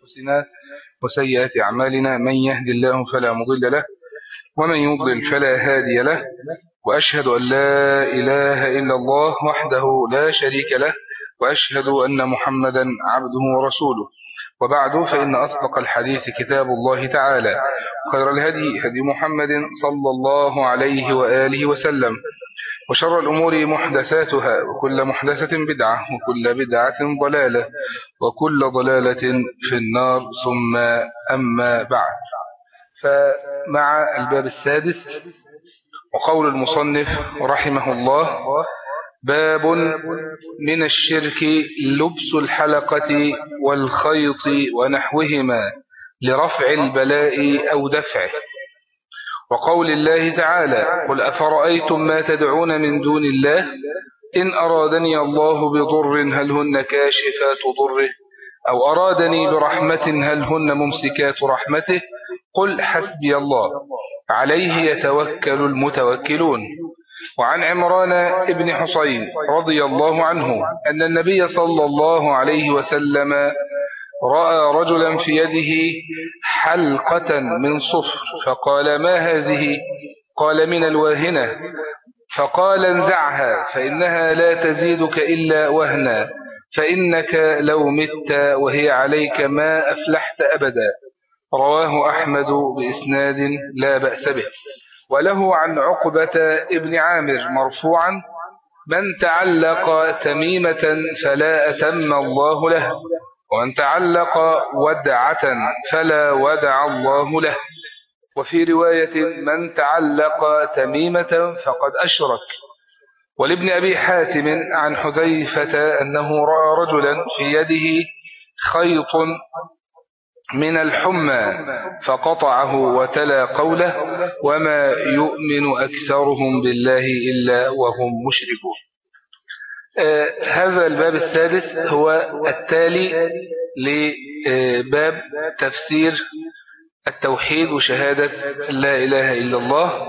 أنفسنا وسيئات أعمالنا من يهد الله فلا مضل له ومن يضلل فلا هادي له وأشهد أن لا إله إلا الله وحده لا شريك له وأشهد أن محمدا عبده ورسوله وبعد فإن أصدق الحديث كتاب الله تعالى خير الهدي هدي محمد صلى الله عليه وآله وسلم وشر الأمور محدثاتها وكل محدثة بدعة وكل بدعة ضلالة وكل ضلالة في النار ثم أما بعد فمع الباب السادس وقول المصنف رحمه الله باب من الشرك لبس الحلقة والخيط ونحوهما لرفع البلاء أو دفعه وقول الله تعالى قل أفرأيتم ما تدعون من دون الله إن أرادني الله بضر هل هن كاشفات ضره أو أرادني برحمة هل هن ممسكات رحمته قل حسبي الله عليه يتوكل المتوكلون وعن عمران ابن حسين رضي الله عنه أن النبي صلى الله عليه وسلم رأى رجلا في يده حلقة من صفر فقال ما هذه قال من الواهنة فقال انزعها فإنها لا تزيدك إلا وهنا فإنك لو مت وهي عليك ما أفلحت أبدا رواه أحمد بإسناد لا بأس به وله عن عقبة ابن عامر مرفوعا من تعلق تميمة فلا أتم الله له ومن تعلق ودعة فلا ودع الله له وفي رواية من تعلق تميمة فقد أشرك ولابن أبي حاتم عن حذيفة أنه رأى رجلا في يده خيط من الحمى فقطعه وتلا قوله وما يؤمن أكثرهم بالله إلا وهم مشركون آه هذا الباب السادس هو التالي لباب تفسير التوحيد وشهادة لا إله إلا الله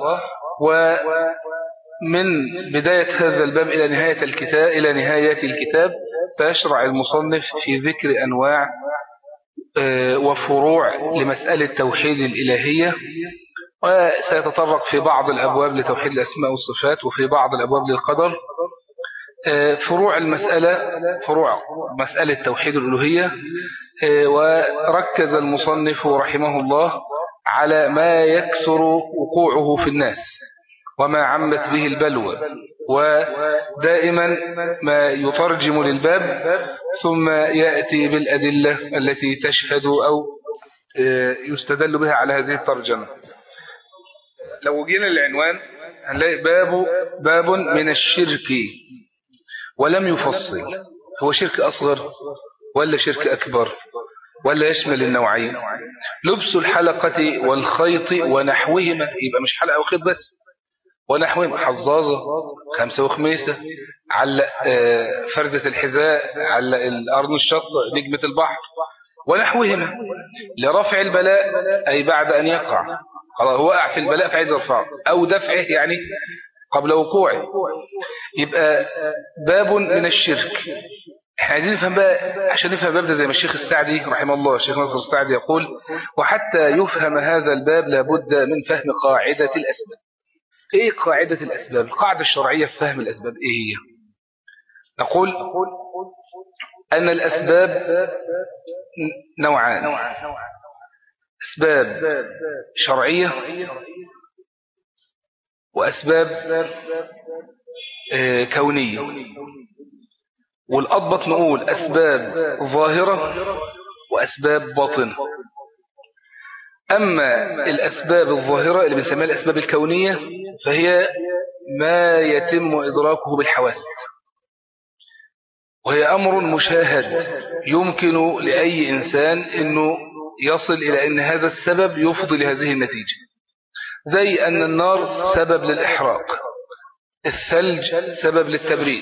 ومن بداية هذا الباب إلى نهاية الكتاب إلى نهاية الكتاب سيشرع المصنف في ذكر أنواع وفروع لمسألة توحيد الإلهية وسيتطرق في بعض الأبواب لتوحيد الأسماء والصفات وفي بعض الأبواب للقدر فروع المسألة فروع مسألة توحيد الألوهية وركز المصنف رحمه الله على ما يكسر وقوعه في الناس وما عمت به البلوى ودائما ما يترجم للباب ثم يأتي بالأدلة التي تشهد أو يستدل بها على هذه الترجمة لو جينا للعنوان هنلاقي باب باب من الشرك ولم يفصل هو شرك أصغر ولا شرك أكبر ولا يشمل النوعين لبس الحلقة والخيط ونحوهما يبقى مش حلقة وخيط بس ونحوهما حظاظة خمسة وخميسة علق فردة الحذاء علق الأرض الشط نجمة البحر ونحوهما لرفع البلاء أي بعد أن يقع خلاص هو وقع في البلاء فعايز يرفعه أو دفعه يعني قبل وقوعه يبقى باب من الشرك احنا عايزين نفهم بقى عشان نفهم الباب ده زي ما الشيخ السعدي رحمه الله الشيخ نصر السعدي يقول وحتى يفهم هذا الباب لابد من فهم قاعدة الأسباب ايه قاعدة الأسباب القاعدة الشرعية في فهم الأسباب ايه هي نقول أن الأسباب نوعان أسباب شرعية وأسباب كونية والأضبط نقول أسباب ظاهرة وأسباب باطنة أما الأسباب الظاهرة اللي بنسميها الأسباب الكونية فهي ما يتم إدراكه بالحواس وهي أمر مشاهد يمكن لأي إنسان أنه يصل إلى أن هذا السبب يفضي لهذه النتيجة زي أن النار سبب للإحراق الثلج سبب للتبريد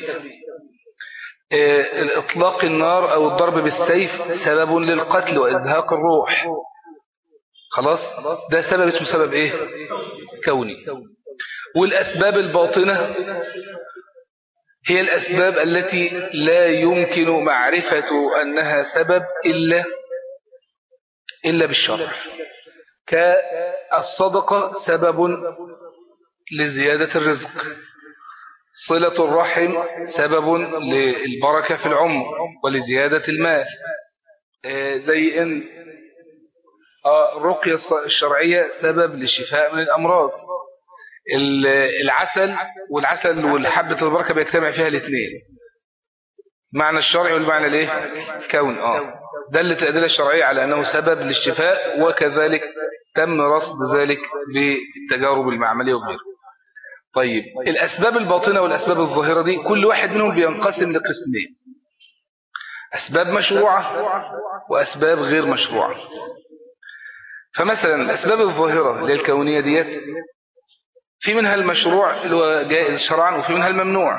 الإطلاق النار أو الضرب بالسيف سبب للقتل وإزهاق الروح خلاص ده سبب اسمه سبب إيه كوني والأسباب الباطنة هي الأسباب التي لا يمكن معرفة أنها سبب إلا إلا بالشرع كالصدقة سبب لزيادة الرزق صلة الرحم سبب للبركة في العمر ولزيادة المال آه، زي ان آه، الرقية الشرعية سبب للشفاء من الأمراض العسل والعسل والحبة البركة بيجتمع فيها الاثنين معنى الشرعي والمعنى الايه الكون اه دلت الأدلة الشرعية على أنه سبب للشفاء وكذلك تم رصد ذلك بالتجارب المعملية وغيره طيب الأسباب الباطنة والأسباب الظاهرة دي كل واحد منهم بينقسم لقسمين أسباب مشروعة وأسباب غير مشروعة فمثلا الأسباب الظاهرة للكونية ديت في منها المشروع اللي هو جائز شرعا وفي منها الممنوع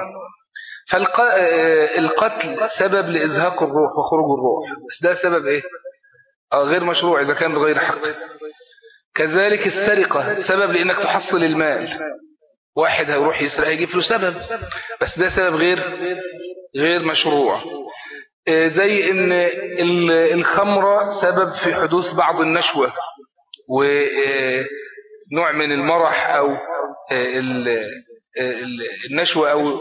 فالقتل سبب لإزهاق الروح وخروج الروح بس ده سبب إيه آه غير مشروع إذا كان بغير حق كذلك السرقة سبب لأنك تحصل المال واحد هيروح يسرق هيجيب له سبب بس ده سبب غير غير مشروع آه، زي ان الخمرة سبب في حدوث بعض النشوة ونوع من المرح او آه، النشوة او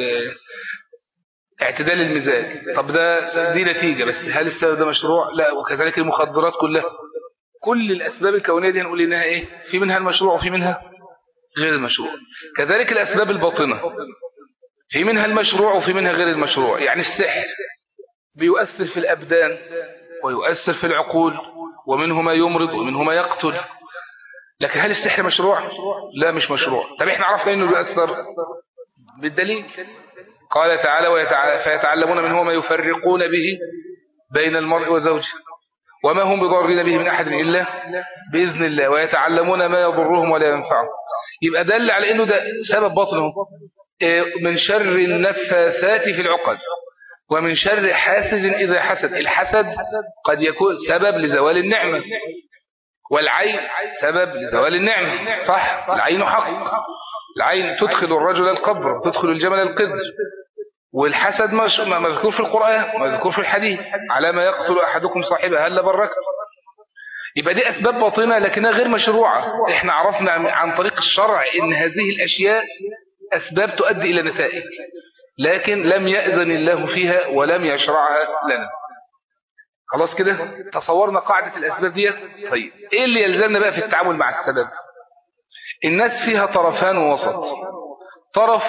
اعتدال المزاج طب ده دي نتيجة بس هل السبب ده مشروع لا وكذلك المخدرات كلها كل الأسباب الكونية دي هنقول إنها إيه في منها المشروع وفي منها غير المشروع كذلك الأسباب الباطنة في منها المشروع وفي منها غير المشروع يعني السحر بيؤثر في الأبدان ويؤثر في العقول ومنه ما يمرض ومنه ما يقتل لكن هل السحر مشروع لا مش مشروع طب احنا عرفنا انه بيأثر بالدليل قال تعالى فيتعلمون منه ما يفرقون به بين المرء وزوجه وما هم بضارين به من أحد إلا بإذن الله ويتعلمون ما يضرهم ولا ينفعهم يبقى دل على أنه ده سبب باطنه إيه، من شر النفاثات في العقد ومن شر حاسد إذا حسد الحسد قد يكون سبب لزوال النعمة والعين سبب لزوال النعمة صح العين حق العين تدخل الرجل القبر تدخل الجمل القدر والحسد مذكور في القرآن مذكور في الحديث على ما يقتل أحدكم صاحبه هل بركت يبقى دي أسباب باطنة لكنها غير مشروعة احنا عرفنا عن طريق الشرع ان هذه الأشياء أسباب تؤدي إلى نتائج لكن لم يأذن الله فيها ولم يشرعها لنا خلاص كده تصورنا قاعدة الأسباب دي طيب ايه اللي يلزمنا بقى في التعامل مع السبب الناس فيها طرفان ووسط طرف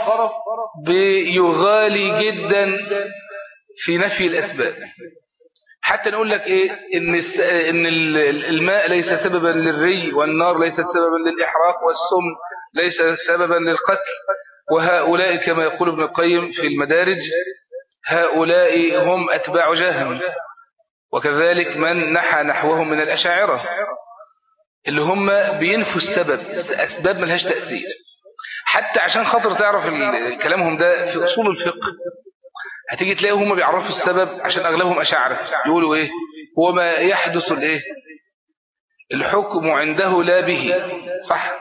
بيغالي جدا في نفي الأسباب حتى نقول لك إيه إن, إن الماء ليس سببا للري والنار ليست سببا للإحراق والسم ليس سببا للقتل وهؤلاء كما يقول ابن القيم في المدارج هؤلاء هم أتباع جهم وكذلك من نحى نحوهم من الأشاعرة اللي هم بينفوا السبب أسباب ملهاش تأثير حتى عشان خاطر تعرف كلامهم ده في أصول الفقه هتيجي تلاقيه هم بيعرفوا السبب عشان أغلبهم أشاعرة يقولوا إيه هو ما يحدث الإيه الحكم عنده لا به صح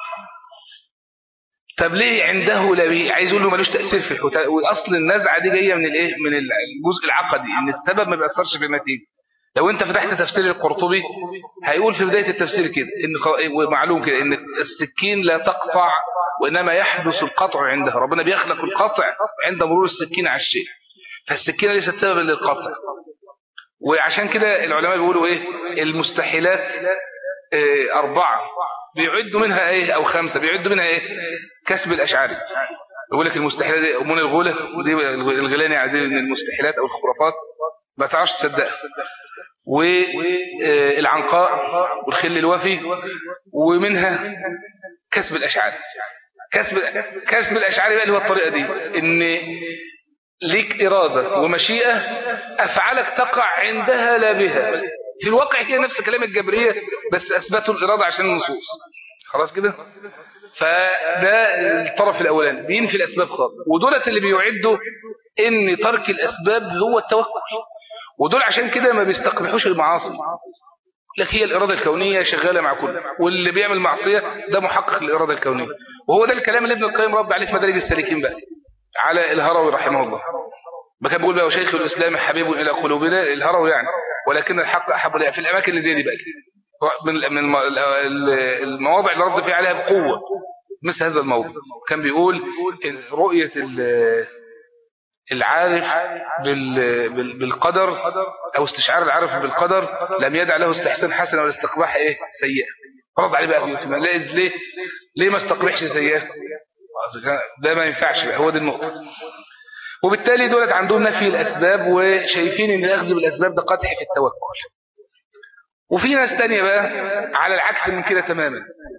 طب ليه عنده لا به عايز يقول له ملوش تأثير في الحكم وأصل النزعة دي جاية من الإيه من الجزء العقدي إن السبب ما بيأثرش في النتيجة لو انت فتحت تفسير القرطبي هيقول في بداية التفسير كده ان معلوم كده ان السكين لا تقطع وإنما يحدث القطع عندها ربنا بيخلق القطع عند مرور السكين على الشيء فالسكينة ليست سببا للقطع وعشان كده العلماء بيقولوا ايه المستحيلات إيه أربعة بيعدوا منها ايه او خمسة بيعدوا منها ايه كسب الأشعاري يقول لك المستحيلات دي أمون الغولة ودي الغلاني عادي من المستحيلات او الخرافات ما تعرفش تصدقها والعنقاء والخل الوفي ومنها كسب الأشعاري كسب كسب الأشعاري بقى اللي هو الطريقة دي إن ليك إرادة ومشيئة أفعالك تقع عندها لا بها في الواقع هي نفس كلام الجبرية بس أثبتوا الإرادة عشان النصوص خلاص كده فده الطرف الأولاني بينفي الأسباب خالص ودولت اللي بيعدوا إن ترك الأسباب هو التوكل ودول عشان كده ما بيستقبحوش المعاصي لك هي الإرادة الكونية شغالة مع كل واللي بيعمل معصية ده محقق الإرادة الكونية وهو ده الكلام اللي ابن القيم رب عليه في مدارج السالكين بقى على الهروي رحمه الله ما كان بيقول بقى وشيخ الإسلام حبيب إلى قلوبنا الهروي يعني ولكن الحق احب الي في الاماكن اللي زي دي بقى كده من من الم- ال- المواضع اللي رد فيها عليها بقوه مثل هذا الموضوع كان بيقول إن رؤيه ال- العارف بال- بال- بالقدر او استشعار العارف بالقدر لم يدع له استحسان حسن ولا استقباح ايه سيئه رد عليه بقى في ليه ليه ليه ما استقبحش سيئه ده ما ينفعش بقى هو دي النقطه وبالتالي دولت عندهم نفي الاسباب وشايفين ان الاخذ بالاسباب ده قدح في التوكل وفي ناس تانية بقى على العكس من كده تماما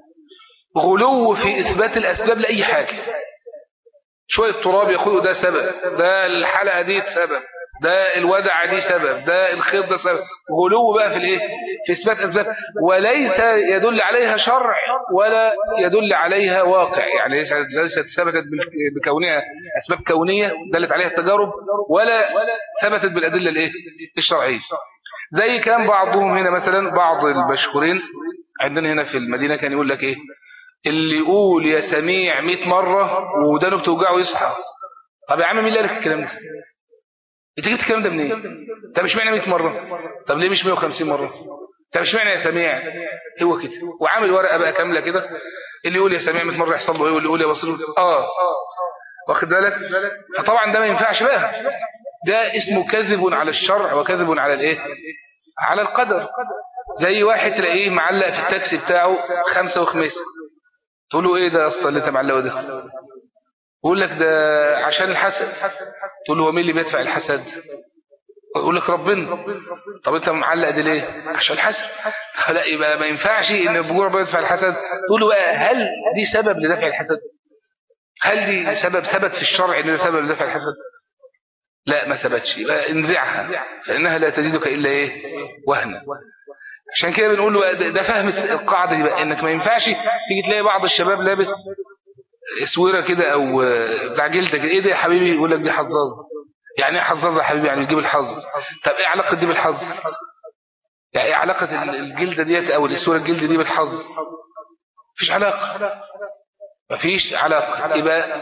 غلو في اثبات الاسباب لاي حاجه شوية تراب يقولوا ده سبب ده الحلقة دي سبب ده الودع دي سبب ده الخيط ده سبب غلو بقى في الايه في اثبات اسباب وليس يدل عليها شرع ولا يدل عليها واقع يعني ليست ليست ثبتت بال- بكونها اسباب كونيه دلت عليها التجارب ولا ثبتت بالادله الايه الشرعيه زي كان بعضهم هنا مثلا بعض المشهورين عندنا هنا في المدينه كان يقول لك ايه اللي يقول يا سميع 100 مرة ودانه بتوجعه يصحى طب يا عم مين اللي قال لك الكلام ده انت جبت الكلام ده منين طب مش معنى 100 مرة طب ليه مش 150 مرة طب مش معنى يا سميع هو كده وعامل ورقة بقى كاملة كده اللي يقول يا سميع 100 مرة يحصل له ايه واللي يقول يا بصير اه واخد بالك فطبعا ده ما ينفعش بقى ده اسمه كذب على الشرع وكذب على الايه على القدر زي واحد تلاقيه معلق في التاكسي بتاعه خمسة وخميسة تقول له ايه ده يا اسطى اللي انت معلقه ده يقول لك ده عشان الحسد تقول له هو مين اللي بيدفع الحسد يقول لك ربنا طب انت معلق دي ليه عشان الحسد لا يبقى ما ينفعش ان بجور ربنا يدفع الحسد تقول له بقى هل دي سبب لدفع الحسد هل دي سبب ثبت في الشرع ان ده سبب لدفع الحسد لا ما ثبتش يبقى انزعها فانها لا تزيدك الا ايه وهنا عشان كده بنقول له ده, ده فهم القاعدة دي بقى انك ما ينفعش تيجي تلاقي بعض الشباب لابس اسوره كده او بتاع جلده كده ايه ده يا حبيبي يقول لك دي حظاظه يعني ايه حظاظه يا حبيبي يعني بتجيب الحظ طب ايه علاقه دي بالحظ يعني ايه علاقه الجلده ديت او الاسوره الجلده دي بالحظ مفيش علاقه مفيش علاقه يبقى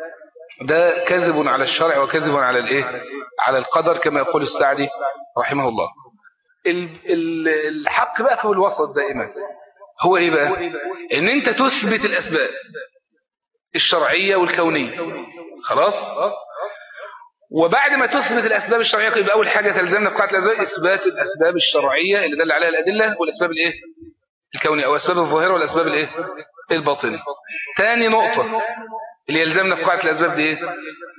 ده كذب على الشرع وكذب على الايه على القدر كما يقول السعدي رحمه الله ال- ال- الحق بقى في الوسط دائما هو ايه بقى ان انت تثبت الاسباب الشرعية والكونية خلاص وبعد ما تثبت الاسباب الشرعية يبقى اول حاجة تلزمنا بقاعدة الاسباب اثبات الاسباب الشرعية اللي دل عليها الادلة والاسباب الايه الكونية او اسباب الظاهرة والاسباب الايه الباطنة تاني نقطة اللي يلزمنا بقاعدة الاسباب دي ايه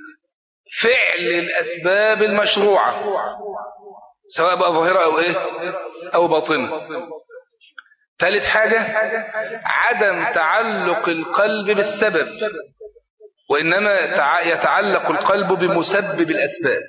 فعل الاسباب المشروعة سواء بقى ظاهرة او ايه او باطنة ثالث حاجة عدم تعلق القلب بالسبب وإنما تع- يتعلق القلب بمسبب الأسباب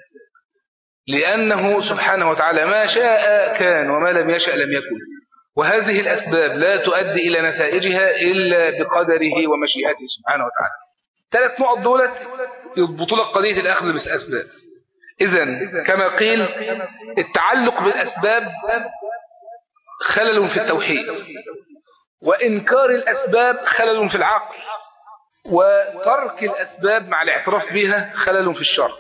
لأنه سبحانه وتعالى ما شاء كان وما لم يشأ لم يكن وهذه الأسباب لا تؤدي إلى نتائجها إلا بقدره ومشيئته سبحانه وتعالى ثلاث نقط دولت يضبطوا لك قضية الأخذ بالأسباب إذا كما قيل التعلق بالأسباب خلل في التوحيد وإنكار الأسباب خلل في العقل وترك الأسباب مع الاعتراف بها خلل في الشرع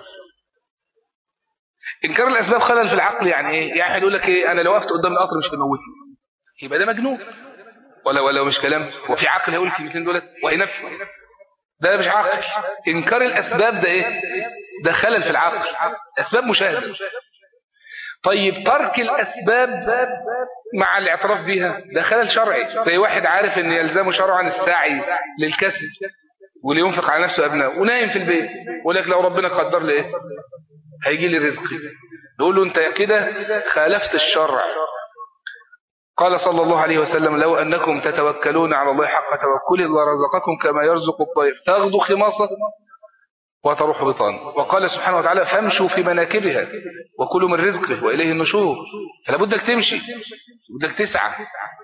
إنكار الأسباب خلل في العقل يعني إيه؟ يعني واحد يقول لك إيه أنا لو وقفت قدام القطر مش هموتني يبقى ده مجنون ولا ولا مش كلام هو في عقل هيقول الكلمتين دولت وهينفذ ده مش عقل إنكار الأسباب ده إيه ده خلل في العقل أسباب مشاهدة طيب ترك الأسباب مع الاعتراف بها ده خلل شرعي زي واحد عارف ان يلزمه شرعا السعي للكسب ولينفق على نفسه أبنائه ونايم في البيت يقول لك لو ربنا قدر لي ايه هيجي لي رزقي نقول له انت كده خالفت الشرع قال صلى الله عليه وسلم لو أنكم تتوكلون على الله حق توكله لرزقكم كما يرزق الطير تغدو خماصة وتروح بطانا وقال سبحانه وتعالى فامشوا في مناكبها وكلوا من رزقه وإليه النشور فلا بدك تمشي بدك تسعى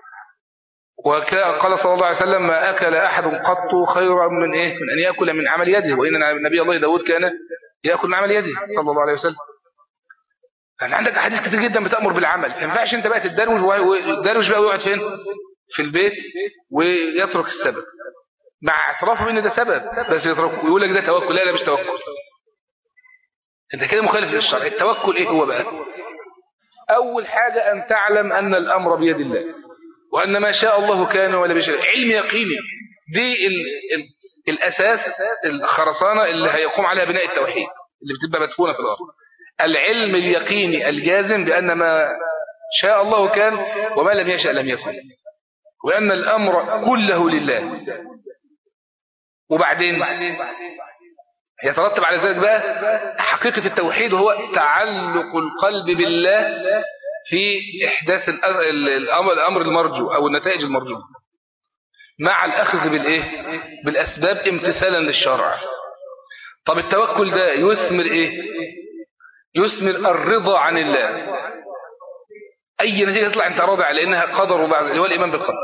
وقال صلى الله عليه وسلم ما أكل أحد قط خيرا من إيه من أن يأكل من عمل يده وإن نبي الله داود كان يأكل من عمل يده صلى الله عليه وسلم يعني عندك أحاديث كتير جدا بتأمر بالعمل ما ينفعش أنت بقى تدروش وتدروش بقى ويقعد فين في البيت ويترك السبب مع اعترافه بان ده سبب بس يترك ويقول لك ده توكل لا لا مش توكل انت كده مخالف للشرع التوكل ايه هو بقى أول حاجة أن تعلم أن الأمر بيد الله وأن ما شاء الله كان ولا بشاء علم يقيني دي ال ال الأساس الخرسانة اللي هيقوم عليها بناء التوحيد اللي بتبقى مدفونة في الأرض العلم اليقيني الجازم بأن ما شاء الله كان وما لم يشأ لم يكن وأن الأمر كله لله وبعدين يترتب على ذلك بقى حقيقة التوحيد وهو تعلق القلب بالله في إحداث الأمر المرجو أو النتائج المرجوة مع الأخذ بالإيه؟ بالأسباب امتثالا للشرع طب التوكل ده يثمر إيه يثمر الرضا عن الله أي نتيجة تطلع أنت راضي على إنها قدر وبعض اللي هو الإيمان بالقدر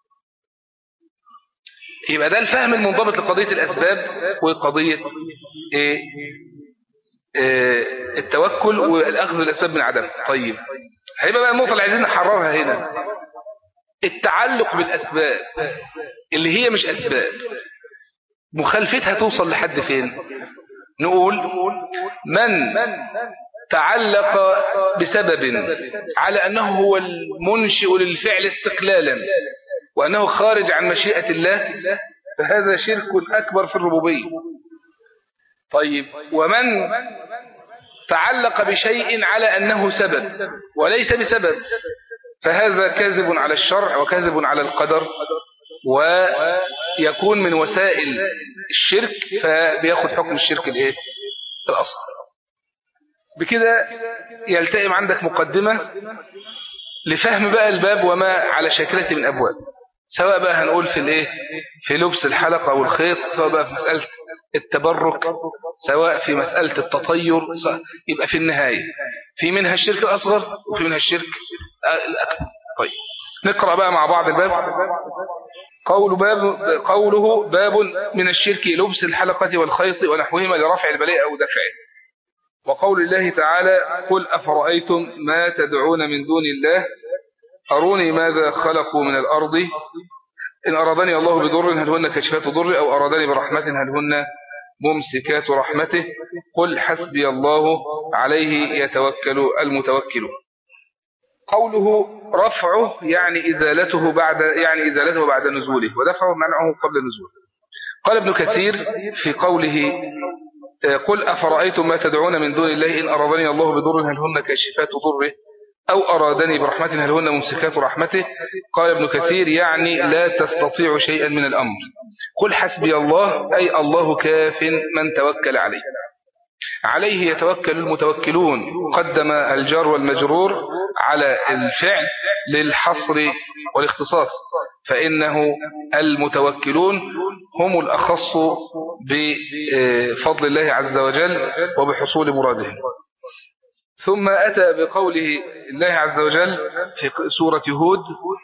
يبقى ده الفهم المنضبط لقضية الأسباب وقضية إيه إيه التوكل والأخذ بالأسباب من عدم طيب هيبقى بقى النقطة اللي عايزين نحررها هنا التعلق بالأسباب اللي هي مش أسباب مخالفتها توصل لحد فين نقول من تعلق بسبب على أنه هو المنشئ للفعل استقلالا وأنه خارج عن مشيئة الله فهذا شرك أكبر في الربوبية طيب ومن تعلق بشيء على أنه سبب وليس بسبب فهذا كاذب على الشرع وكاذب على القدر ويكون من وسائل الشرك فبياخد حكم الشرك الايه الاصل بكده يلتئم عندك مقدمة لفهم بقى الباب وما على شكلته من أبواب سواء بقى هنقول في الايه في لبس الحلقة والخيط سواء بقى في مسألة التبرك سواء في مسألة التطير يبقى في النهاية في منها الشرك الأصغر وفي منها الشرك الأكبر طيب نقرأ بقى مع بعض الباب قول باب قوله باب من الشرك لبس الحلقة والخيط ونحوهما لرفع البلاء أو دفعه وقول الله تعالى قل أفرأيتم ما تدعون من دون الله أروني ماذا خلقوا من الأرض إن أرادني الله بضر هل هن كشفات ضر أو أرادني برحمة هل هن ممسكات رحمته قل حسبي الله عليه يتوكل المتوكل قوله رفعه يعني إزالته بعد يعني إزالته بعد نزوله ودفعه منعه قبل النزول قال ابن كثير في قوله قل أفرأيتم ما تدعون من دون الله إن أرادني الله بضر هل هن كاشفات ضره أو أرادني برحمة هل هن ممسكات رحمته قال ابن كثير يعني لا تستطيع شيئا من الأمر قل حسبي الله أي الله كاف من توكل عليه عليه يتوكل المتوكلون قدم الجار والمجرور على الفعل للحصر والاختصاص فإنه المتوكلون هم الأخص بفضل الله عز وجل وبحصول مرادهم ثم أتى بقوله الله عز وجل في سورة هود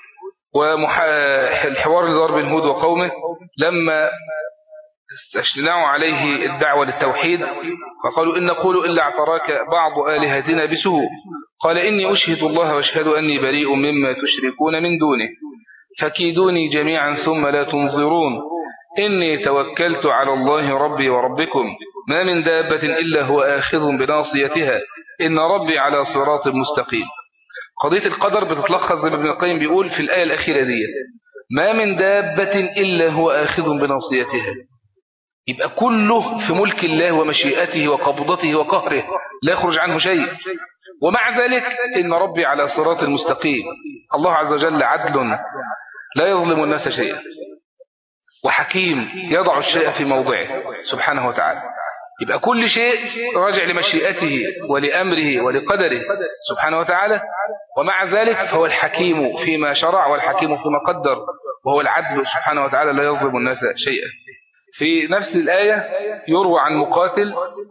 والحوار اللي بين هود وقومه لما استشنعوا عليه الدعوة للتوحيد فقالوا إن نقول إلا اعتراك بعض آلهتنا بسوء قال إني أشهد الله واشهد أني بريء مما تشركون من دونه فكيدوني جميعا ثم لا تنظرون إني توكلت على الله ربي وربكم ما من دابة إلا هو آخذ بناصيتها إن ربي على صراط مستقيم قضية القدر بتتلخص زي ما ابن القيم بيقول في الآية الأخيرة دي ما من دابة إلا هو آخذ بناصيتها يبقى كله في ملك الله ومشيئته وقبضته وقهره لا يخرج عنه شيء ومع ذلك إن ربي على صراط المستقيم الله عز وجل عدل لا يظلم الناس شيئا وحكيم يضع الشيء في موضعه سبحانه وتعالى يبقى كل شيء راجع لمشيئته ولأمره ولقدره سبحانه وتعالى ومع ذلك فهو الحكيم فيما شرع والحكيم فيما قدر وهو العدل سبحانه وتعالى لا يظلم الناس شيئا في نفس الآية يروى عن مقاتل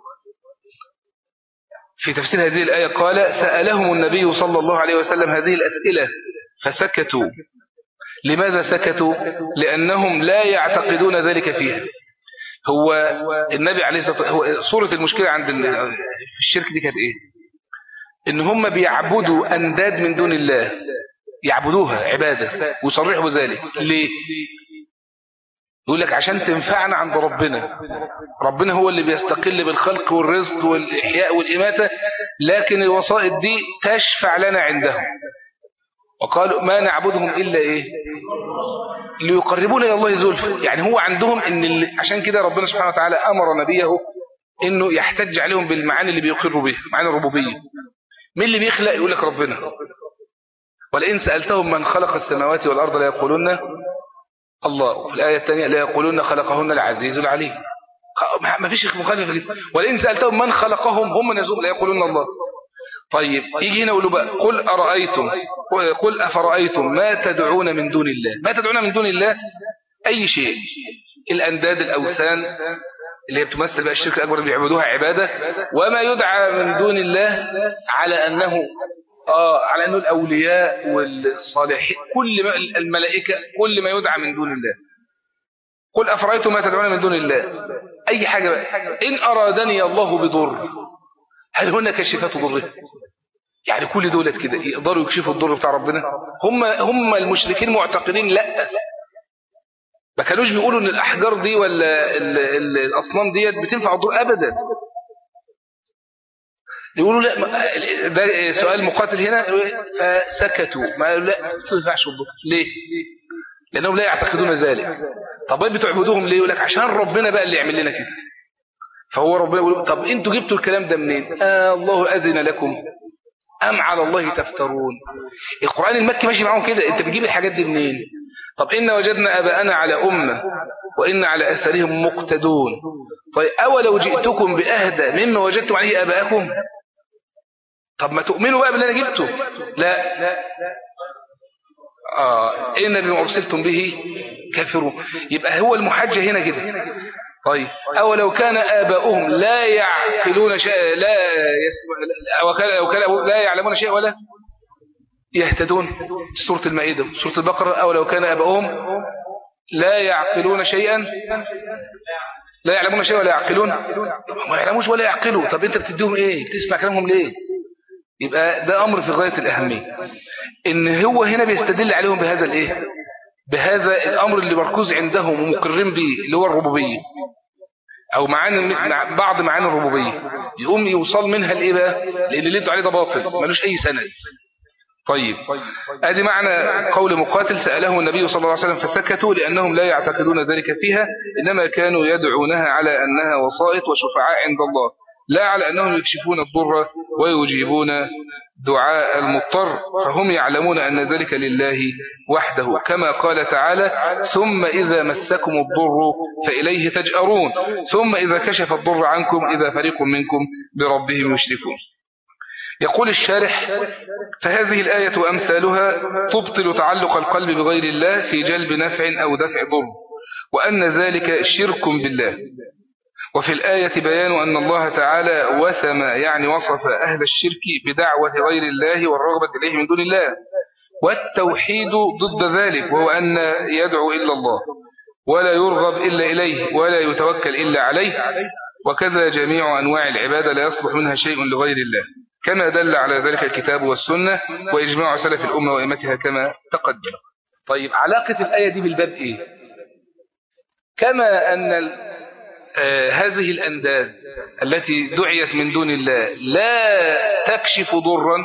في تفسير هذه الآية قال سألهم النبي صلى الله عليه وسلم هذه الأسئلة فسكتوا لماذا سكتوا لأنهم لا يعتقدون ذلك فيها هو النبي عليه الصلاة والسلام صورة المشكلة عند في الشرك دي كانت ايه ان هم بيعبدوا انداد من دون الله يعبدوها عبادة ويصرحوا بذلك ليه يقول لك عشان تنفعنا عند ربنا ربنا هو اللي بيستقل بالخلق والرزق والإحياء والإماتة لكن الوسائط دي تشفع لنا عندهم وقالوا ما نعبدهم إلا إيه ليقربونا إلى الله زلفى يعني هو عندهم إن اللي عشان كده ربنا سبحانه وتعالى أمر نبيه إنه يحتج عليهم بالمعاني اللي بيقروا بها معاني الربوبية مين اللي بيخلق يقول لك ربنا ولئن سألتهم من خلق السماوات والأرض لا يقولون الله في الآية الثانية لا يقولون خلقهن العزيز العليم ما فيش مخالفة جدا ولئن سألتهم من خلقهم هم نزوم لا يقولون الله طيب يجي هنا يقولوا بقى قل أرأيتم قل أفرأيتم ما تدعون من دون الله ما تدعون من دون الله أي شيء الأنداد الأوثان اللي هي بتمثل بقى الشرك الأكبر اللي بيعبدوها عبادة وما يدعى من دون الله على أنه آه على أنه الأولياء والصالحين كل ما الملائكة كل ما يدعى من دون الله قل أفرأيتم ما تدعون من دون الله أي حاجة بقى إن أرادني الله بضر هل هن كشفات ضره يعني كل دولة كده يقدروا يكشفوا الضر بتاع ربنا هم هم المشركين معتقدين لا ما كانوش بيقولوا ان الاحجار دي ولا ال ال الاصنام ديت بتنفع الضر ابدا يقولوا لا ده سؤال مقاتل هنا فسكتوا ما لا ما تنفعش الضر ليه لانهم لا يعتقدون ذلك طب بتعبدوهم ليه يقول لك عشان ربنا بقى اللي يعمل لنا كده فهو ربنا يقول طب انتوا جبتوا الكلام ده منين آه الله اذن لكم ام على الله تفترون القران المكي ماشي معاهم كده انت بتجيب الحاجات دي منين طب إن وجدنا أباءنا على أمة وإن على أثرهم مقتدون طيب أولو جئتكم بأهدى مما وجدتم عليه أباءكم طب ما تؤمنوا بقى باللي أنا جبته لا آه إن بما أرسلتم به كافرون يبقى هو المحجة هنا كده طيب أو لو كان آباؤهم لا يعقلون شيء لا يسمع لا يعلمون شيء ولا يهتدون سورة المائدة سورة البقرة أو لو كان أبائهم لا يعقلون شيئا لا يعلمون شيئا ولا يعقلون ما يعلموش ولا يعقلوا طب انت بتديهم ايه بتسمع كلامهم ليه يبقى ده امر في غاية الاهمية ان هو هنا بيستدل عليهم بهذا الايه بهذا الامر اللي مركوز عندهم ومقرين به اللي هو الربوبية او معاني بعض معاني الربوبية يقوم يوصل منها الايه بقى لان اللي ادوا عليه ده باطل ملوش اي سند طيب ادي معنى قول مقاتل سأله النبي صلى الله عليه وسلم فسكتوا لأنهم لا يعتقدون ذلك فيها إنما كانوا يدعونها على أنها وسائط وشفعاء عند الله لا على أنهم يكشفون الضر ويجيبون دعاء المضطر فهم يعلمون أن ذلك لله وحده كما قال تعالى ثم إذا مسكم الضر فإليه تجأرون ثم إذا كشف الضر عنكم إذا فريق منكم بربهم يشركون يقول الشارح فهذه الآية وأمثالها تبطل تعلق القلب بغير الله في جلب نفع أو دفع ضر وأن ذلك شرك بالله وفي الآية بيان أن الله تعالى وسم يعني وصف أهل الشرك بدعوة غير الله والرغبة إليه من دون الله والتوحيد ضد ذلك وهو أن يدعو إلا الله ولا يرغب إلا إليه ولا يتوكل إلا عليه وكذا جميع أنواع العبادة لا يصلح منها شيء لغير الله كما دل على ذلك الكتاب والسنة وإجماع سلف الأمة وإمتها كما تقدم طيب علاقة الآية دي بالباب إيه كما أن آه هذه الأنداد التي دعيت من دون الله لا تكشف ضرا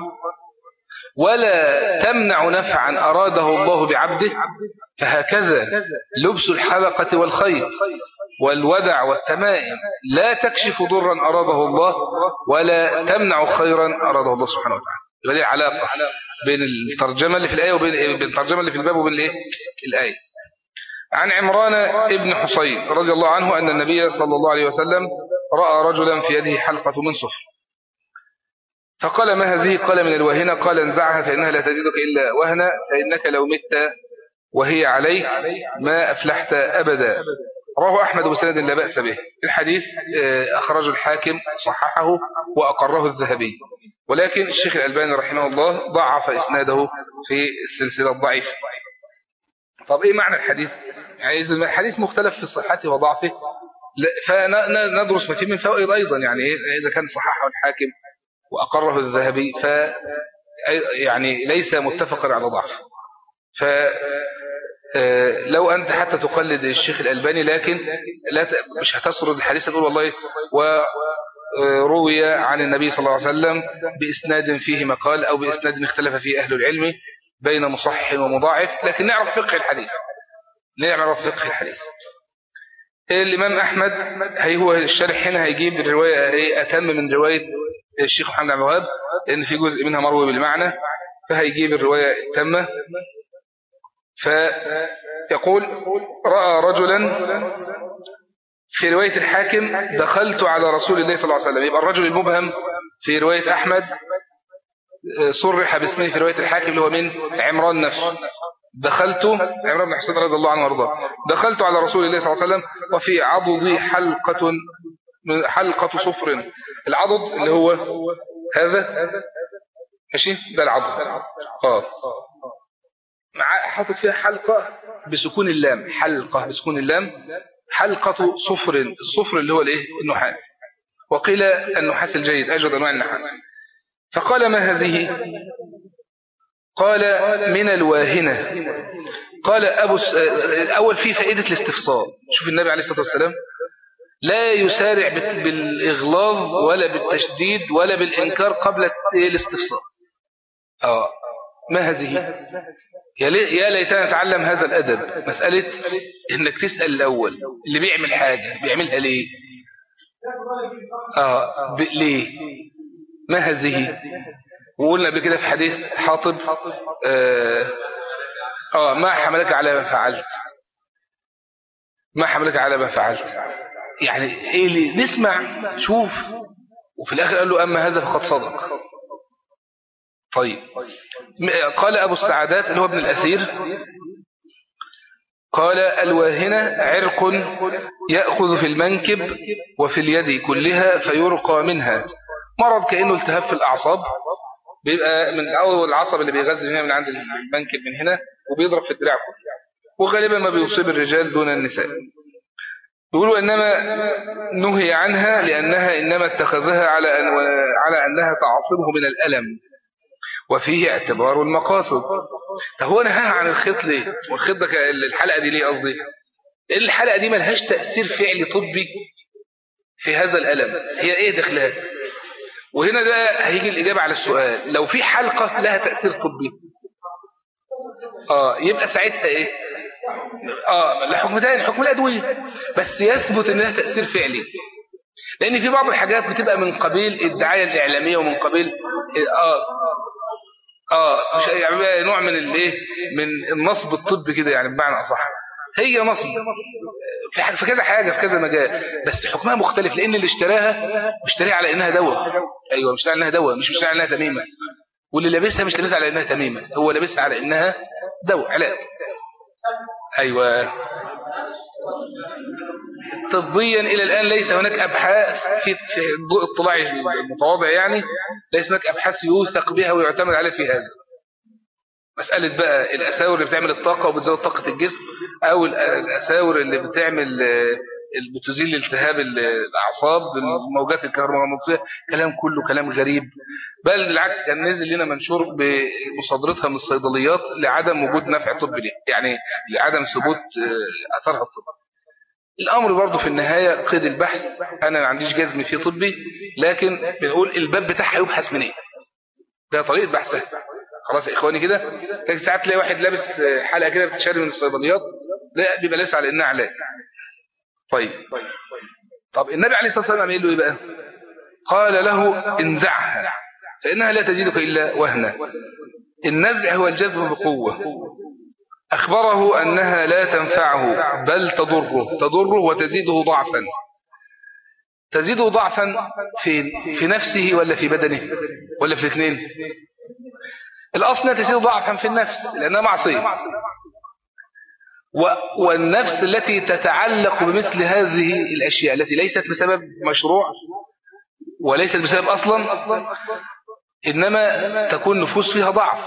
ولا تمنع نفعا أراده الله بعبده فهكذا لبس الحلقة والخيط والودع والتمائم لا تكشف ضرا أراده الله ولا تمنع خيرا أراده الله سبحانه وتعالى هذه علاقة بين الترجمة اللي في الآية وبين بين الترجمة اللي في الباب وبين الإيه؟ الآية عن عمران ابن حصين رضي الله عنه أن النبي صلى الله عليه وسلم رأى رجلا في يده حلقة من صفر فقال ما هذه قال من الوهنة قال انزعها فإنها لا تزيدك إلا وهنا فإنك لو مت وهي عليك ما أفلحت أبدا رواه أحمد بسند لا بأس به الحديث أخرج الحاكم صححه وأقره الذهبي ولكن الشيخ الألباني رحمه الله ضعف إسناده في السلسلة الضعيفة طب إيه معنى الحديث يعني إذا الحديث مختلف في صحته وضعفه فندرس ما فيه من فوائد أيضا يعني إذا كان صححه الحاكم وأقره الذهبي ف يعني ليس متفقا على ضعف ف آه، لو أنت حتى تقلد الشيخ الألباني لكن لا ت... مش هتسرد الحديث تقول والله وروي عن النبي صلى الله عليه وسلم بإسناد فيه مقال أو بإسناد اختلف فيه أهل العلم بين مصحح ومضاعف لكن نعرف فقه الحديث نعرف فقه الحديث الإمام أحمد هي هو الشرح هنا هيجيب الرواية ايه أتم من رواية الشيخ محمد عبد الوهاب لأن في جزء منها مروي بالمعنى فهيجيب الرواية التامة فيقول رأى رجلا في رواية الحاكم دخلت على رسول الله صلى الله عليه وسلم يبقى الرجل المبهم في رواية أحمد صرح باسمه في رواية الحاكم اللي هو من عمران نفسه دخلت عمران بن حسين رضي الله عنه وارضاه دخلت على رسول الله صلى الله عليه وسلم وفي عضدي حلقة حلقة صفر العضد اللي هو هذا ماشي ده العضد اه حاطط فيها حلقة بسكون اللام حلقة بسكون اللام حلقة صفر الصفر اللي هو الايه النحاس وقيل النحاس الجيد أجود أنواع النحاس فقال ما هذه قال من الواهنة قال أبو س... الأول في فائدة الاستفصال شوف النبي عليه الصلاة والسلام لا يسارع بالإغلاظ ولا بالتشديد ولا بالإنكار قبل الاستفصال آه ما هذه يا ليتنا نتعلم هذا الأدب مسألة إنك تسأل الأول اللي بيعمل حاجة بيعملها ليه آه ب... ليه ما هذه وقلنا قبل كده في حديث حاطب آه, آه ما حملك على ما فعلت ما حملك على ما فعلت يعني ايه اللي نسمع شوف وفي الاخر قال له اما هذا فقد صدق طيب قال ابو السعادات اللي هو ابن الاثير قال الواهنة عرق يأخذ في المنكب وفي اليد كلها فيرقى منها مرض كأنه التهاب في الأعصاب بيبقى من أول العصب اللي بيغذي هنا من عند المنكب من هنا وبيضرب في الدراع وغالبا ما بيصيب الرجال دون النساء يقولوا إنما نهي عنها لأنها إنما اتخذها على أن على أنها تعصبه من الألم وفيه اعتبار المقاصد فهو نهاها عن الخيط ليه والخيط ده الحلقة دي ليه قصدي الحلقة دي ملهاش تأثير فعلي طبي في هذا الألم هي ايه دخلها وهنا ده هيجي الإجابة على السؤال لو في حلقة لها تأثير طبي اه يبقى ساعتها ايه اه الحكم ده حكم الأدوية بس يثبت ان لها تأثير فعلي لأن في بعض الحاجات بتبقى من قبيل الدعاية الإعلامية ومن قبيل اه اه مش يعني نوع من الايه من النصب الطبي كده يعني بمعنى اصح هي نصب في في كذا حاجة في كذا مجال بس حكمها مختلف لان اللي اشتراها اشتريها على انها دواء ايوه مش على انها دواء مش مش على انها تميمة واللي لابسها مش لابسها على انها تميمة هو لابسها على انها دواء علاج ايوه طبيا إلى الآن ليس هناك أبحاث في ضوء اطلاع المتواضع يعني ليس هناك أبحاث يوثق بها ويعتمد عليها في هذا مسألة بقى الأساور اللي بتعمل الطاقة وبتزود طاقة الجسم أو الأساور اللي بتعمل اللي بتزيل التهاب الأعصاب الموجات الكهرومغناطيسية كلام كله كلام غريب بل بالعكس كان نزل لنا منشور بمصادرتها من الصيدليات لعدم وجود نفع طبي ليه يعني لعدم ثبوت أثرها الطبي الأمر برضه في النهاية قيد البحث أنا ما عنديش جزم فيه طبي لكن بنقول الباب بتاعها يبحث منين ده طريقة بحثها خلاص يا إخواني كده لكن ساعات تلاقي واحد لابس حلقة كده بتشتري من الصيدليات لا بيبقى لسه على إنها علاج طيب طب النبي عليه الصلاة والسلام قال له إيه بقى قال له انزعها فإنها لا تزيدك إلا وهنا النزع هو الجذب بقوة أخبره أنها لا تنفعه بل تضره تضره وتزيده ضعفا تزيده ضعفا في في نفسه ولا في بدنه ولا في الاثنين الأصل تزيد ضعفا في النفس لأنها معصية والنفس التي تتعلق بمثل هذه الأشياء التي ليست بسبب مشروع وليست بسبب أصلا إنما تكون نفوس فيها ضعف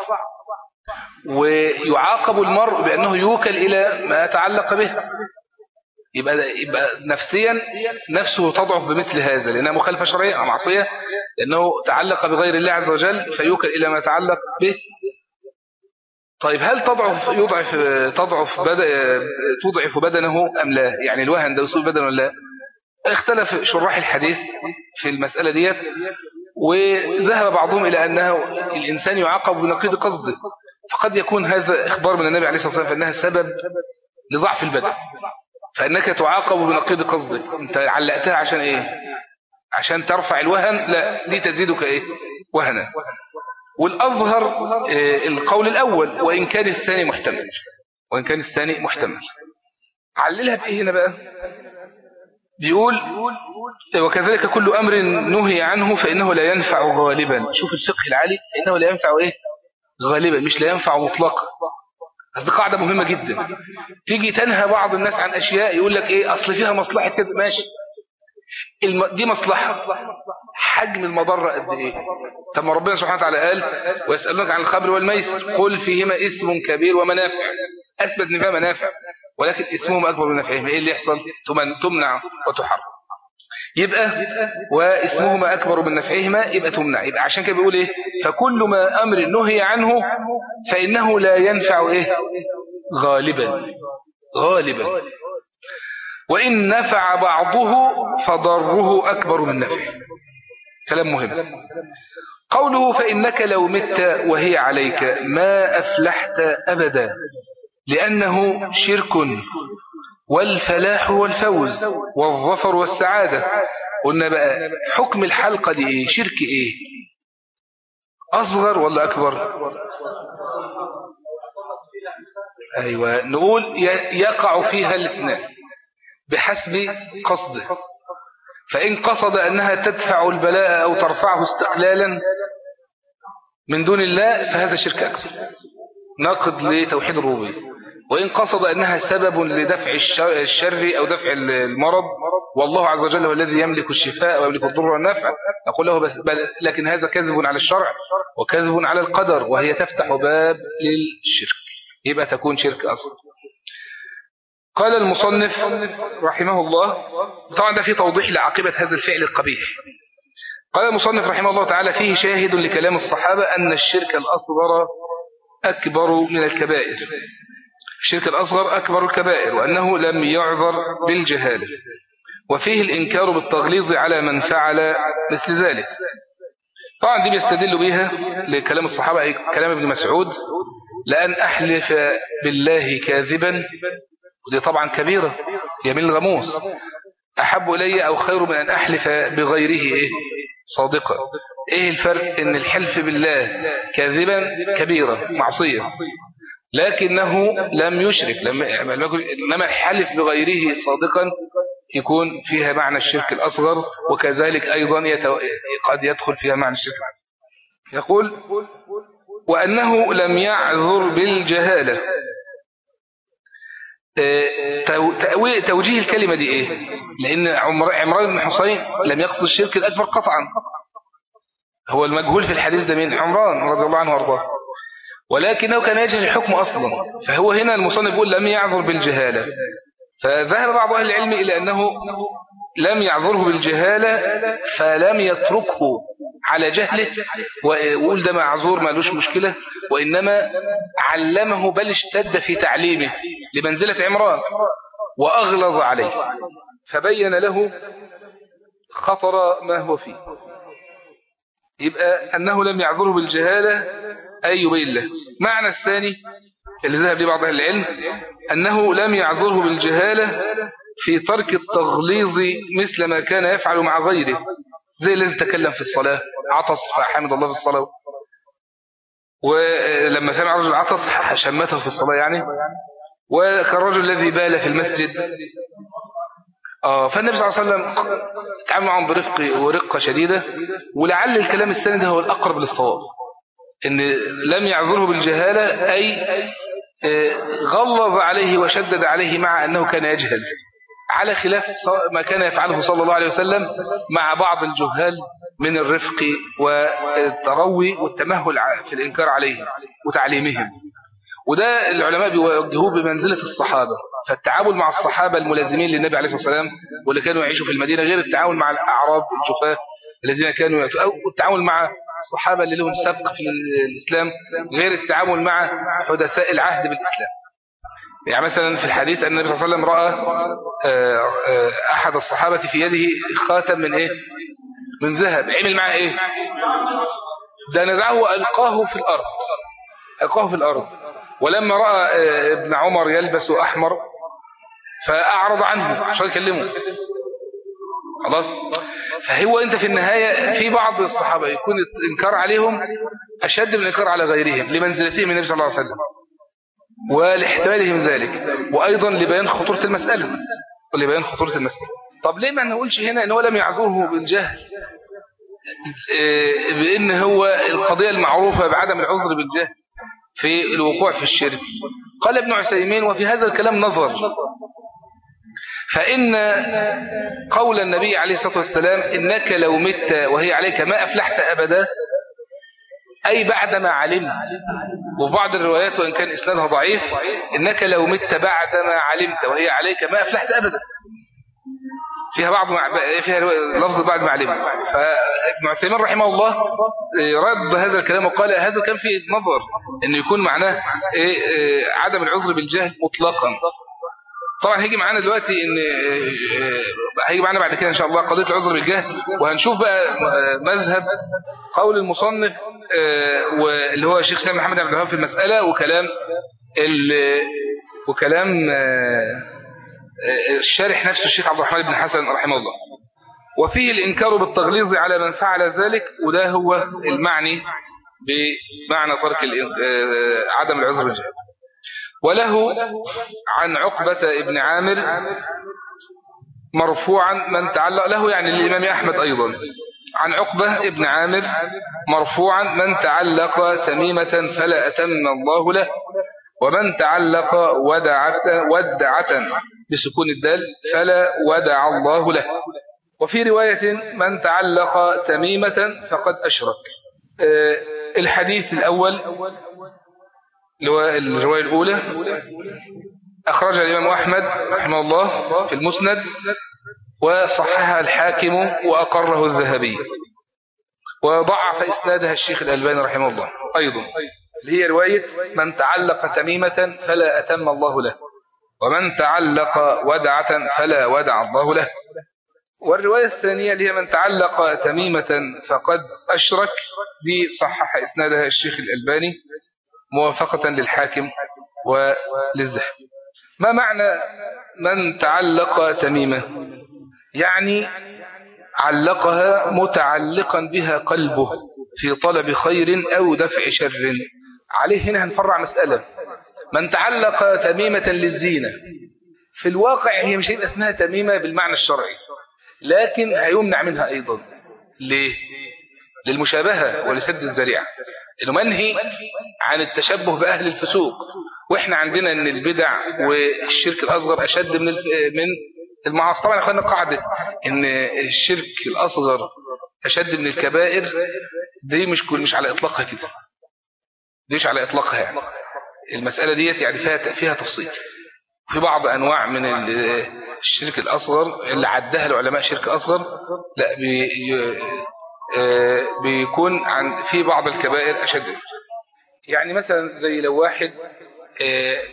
ويعاقب المرء بأنه يوكل إلى ما يتعلق به يبقى, يبقى نفسيا نفسه تضعف بمثل هذا لأنها مخالفة شرعية أو معصية لأنه تعلق بغير الله عز وجل فيوكل إلى ما يتعلق به طيب هل تضعف يضعف تضعف بدأ تضعف بدنه أم لا يعني الوهن ده يصيب بدنه ولا لا اختلف شراح الحديث في المسألة ديت وذهب بعضهم إلى أنه الإنسان يعاقب بنقيض قصده فقد يكون هذا إخبار من النبي عليه الصلاة والسلام فإنها سبب لضعف البدن فإنك تعاقب بنقيض قصدك أنت علقتها عشان إيه عشان ترفع الوهن لا دي تزيدك إيه وهنا والأظهر آه، القول الأول وإن كان الثاني محتمل وإن كان الثاني محتمل عللها بإيه هنا بقى بيقول وكذلك كل أمر نهي عنه فإنه لا ينفع غالبا شوف الفقه العالي فإنه لا ينفع إيه غالبا مش لا ينفع مطلقا دي قاعدة مهمة جدا تيجي تنهى بعض الناس عن أشياء يقول لك إيه أصل فيها مصلحة كذا ماشي دي مصلحة حجم المضرة قد إيه طب ما ربنا سبحانه وتعالى قال ويسألونك عن الخبر والميسر قل فيهما اسم كبير ومنافع أثبت ان فيها منافع ولكن اسمهم أكبر من نفعهم إيه اللي يحصل تمنع وتحرم يبقى واسمهما أكبر من نفعهما يبقى تمنع يبقى عشان كده بيقول إيه فكل ما أمر نهي عنه فإنه لا ينفع إيه غالبا غالبا وإن نفع بعضه فضره أكبر من نفعه كلام مهم قوله فإنك لو مت وهي عليك ما أفلحت أبدا لأنه شرك والفلاح والفوز والظفر والسعادة قلنا بقى حكم الحلقة دي ايه شرك ايه أصغر ولا أكبر أيوة نقول يقع فيها الاثنان بحسب قصده فإن قصد أنها تدفع البلاء أو ترفعه استقلالا من دون الله فهذا شرك أكبر ناقض لتوحيد الربوبية وإن قصد أنها سبب لدفع الشر أو دفع المرض والله عز وجل هو الذي يملك الشفاء ويملك الضر والنفع نقول له بس بل لكن هذا كذب على الشرع وكذب على القدر وهي تفتح باب للشرك يبقى تكون شرك أصلا قال المصنف رحمه الله طبعا ده في توضيح لعاقبة هذا الفعل القبيح قال المصنف رحمه الله تعالى فيه شاهد لكلام الصحابة أن الشرك الأصغر أكبر من الكبائر الشرك الأصغر أكبر الكبائر وأنه لم يعذر بالجهالة وفيه الإنكار بالتغليظ على من فعل مثل ذلك طبعا دي بيستدل بها لكلام الصحابة أي كلام ابن مسعود لأن أحلف بالله كاذبا ودي طبعا كبيرة يمين الغموس أحب إلي أو خير من أن أحلف بغيره إيه؟ صادقا إيه الفرق إن الحلف بالله كاذبا كبيرة معصية لكنه لم يشرك لما حلف بغيره صادقا يكون فيها معنى الشرك الأصغر وكذلك أيضا قد يدخل فيها معنى الشرك يقول وأنه لم يعذر بالجهالة آه، توجيه الكلمة دي ايه لان عمران بن حسين لم يقصد الشرك الأكبر قطعا هو المجهول في الحديث ده من عمران رضي الله عنه وارضاه ولكنه كان يجهل الحكم أصلا فهو هنا المصنف يقول لم يعذر بالجهالة فذهب بعض أهل العلم إلى أنه لم يعذره بالجهالة فلم يتركه على جهله ويقول ده معذور ما لوش مشكلة وإنما علمه بل اشتد في تعليمه لمنزلة عمران وأغلظ عليه فبين له خطر ما هو فيه يبقى أنه لم يعذره بالجهالة أي يبين له معنى الثاني اللي ذهب لي بعض العلم أنه لم يعذره بالجهالة في ترك التغليظ مثل ما كان يفعل مع غيره زي الذي تكلم في الصلاة عطس فحمد الله في الصلاة ولما سمع رجل عطس شمته في الصلاة يعني وكالرجل الذي بال في المسجد آه فالنبي صلى الله عليه وسلم تعامل معهم برفق ورقة شديدة ولعل الكلام الثاني ده هو الأقرب للصواب إن لم يعذره بالجهالة أي آه، غلظ عليه وشدد عليه مع أنه كان يجهل على خلاف ما كان يفعله صلى الله عليه وسلم مع بعض الجهال من الرفق والتروي والتمهل في الإنكار عليهم وتعليمهم وده العلماء بيوجهوه بمنزلة الصحابة فالتعامل مع الصحابة الملازمين للنبي عليه الصلاة والسلام واللي كانوا يعيشوا في المدينة غير التعامل مع الأعراب الجفاة الذين كانوا أو التعامل مع الصحابة اللي لهم سبق في الإسلام غير التعامل مع حدثاء العهد بالإسلام يعني مثلا في الحديث أن النبي صلى الله عليه وسلم رأى آه، آه، أحد الصحابة في يده خاتم من إيه من ذهب عمل معه إيه ده نزعه وألقاه في الأرض ألقاه في الأرض ولما رأى آه، ابن عمر يلبس أحمر فأعرض عنه مش يكلمه خلاص فهو انت في النهاية في بعض الصحابة يكون انكار عليهم اشد من انكار على غيرهم لمنزلتهم النبي صلى الله عليه وسلم ولاحتمالهم ذلك وايضا لبيان خطورة المسألة ولبيان خطورة المسألة طب ليه ما نقولش هنا ان هو لم يعذره بالجهل آه، بان هو القضية المعروفة بعدم العذر بالجهل في الوقوع في الشرك قال ابن عثيمين وفي هذا الكلام نظر فإن قول النبي عليه الصلاة والسلام إنك لو مت وهي عليك ما أفلحت أبدا أي بعدما علمت وفي بعض الروايات وإن كان إسنادها ضعيف إنك لو مت بعدما علمت وهي عليك ما أفلحت أبدا فيها بعض مع... فيها لفظ بعد ما علمت فابن عثيمين رحمه الله رد هذا الكلام وقال هذا كان فيه نظر أن يكون معناه إيه، إيه، عدم العذر بالجهل مطلقا طبعا هيجي معانا دلوقتي ان آه، هيجي معانا بعد كده ان شاء الله قضيه العذر بالجهل وهنشوف بقى آه، مذهب قول المصنف آه، واللي هو الشيخ سامي محمد عبد الوهاب في المساله وكلام وكلام الشارح نفسه الشيخ عبد الرحمن بن حسن رحمه الله وفيه الإنكار بالتغليظ على من فعل ذلك وده هو المعني بمعنى ترك عدم العذر بالجهل وله عن عقبة ابن عامر مرفوعا من تعلق له يعني الإمام أحمد أيضا عن عقبة ابن عامر مرفوعا من تعلق تميمة فلا أتم الله له ومن تعلق ودعة, ودعة بسكون الدال فلا ودع الله له وفي رواية من تعلق تميمة فقد أشرك آه، الحديث الأول الرواية الأولى أخرج الإمام أحمد رحمه الله في المسند وصححها الحاكم وأقره الذهبي وضعف إسنادها الشيخ الألباني رحمه الله أيضا اللي هي رواية من تعلق تميمة فلا أتم الله له ومن تعلق ودعة فلا ودع الله له والرواية الثانية اللي هي من تعلق تميمة فقد أشرك دي صحح إسنادها الشيخ الألباني موافقة للحاكم وللذهب ما معنى من تعلق تميمة يعني علقها متعلقا بها قلبه في طلب خير أو دفع شر عليه هنا هنفرع مسألة من تعلق تميمة للزينة في الواقع هي مش هيبقى اسمها تميمة بالمعنى الشرعي لكن هيمنع منها أيضا ليه؟ للمشابهة ولسد الذريعة انه منهي عن التشبه باهل الفسوق واحنا عندنا ان البدع والشرك الاصغر اشد من من المعاصي طبعا اخوانا قاعده ان الشرك الاصغر اشد من الكبائر دي مش كل مش على اطلاقها كده دي مش على اطلاقها يعني المساله ديت يعني فيها فيها تفصيل في بعض انواع من الشرك الاصغر اللي عدها العلماء شرك اصغر لا بي آه، بيكون عن في بعض الكبائر أشد يعني مثلا زي لو واحد آه،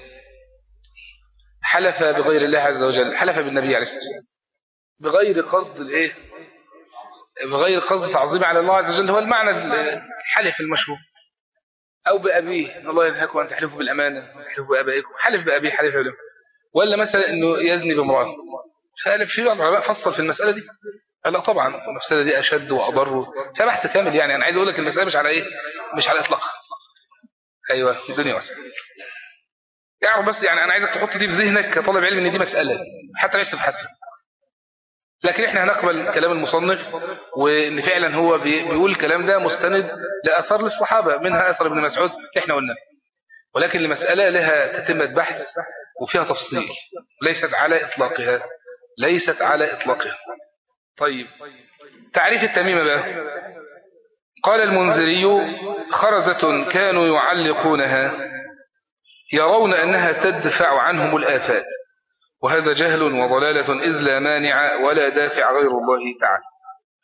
حلف بغير الله عز وجل حلف بالنبي عليه الصلاة والسلام بغير قصد الايه بغير قصد تعظيم على الله عز وجل هو المعنى الحلف المشهور أو بأبيه الله ينهاكم أن تحلفوا بالأمانة تحلفوا بأبائكم حلف بأبيه حلف بأبيه ولا مثلا أنه يزني بامرأة فالف في بعض العلماء فصل في المسألة دي لا طبعا المفسده دي اشد واضر فيها بحث كامل يعني انا عايز اقول لك المساله مش على ايه مش على اطلاق ايوه الدنيا واسعه اعرف بس يعني انا عايزك تحط دي في ذهنك كطالب علم ان دي مساله حتى ليس تبحثها لكن احنا هنقبل كلام المصنف وان فعلا هو بيقول الكلام ده مستند لاثار للصحابه منها اثر ابن مسعود احنا قلنا ولكن المساله لها تتمه بحث وفيها تفصيل ليست على اطلاقها ليست على اطلاقها طيب تعريف التميمة بقى قال المنذري خرزة كانوا يعلقونها يرون أنها تدفع عنهم الآفات وهذا جهل وضلالة إذ لا مانع ولا دافع غير الله تعالى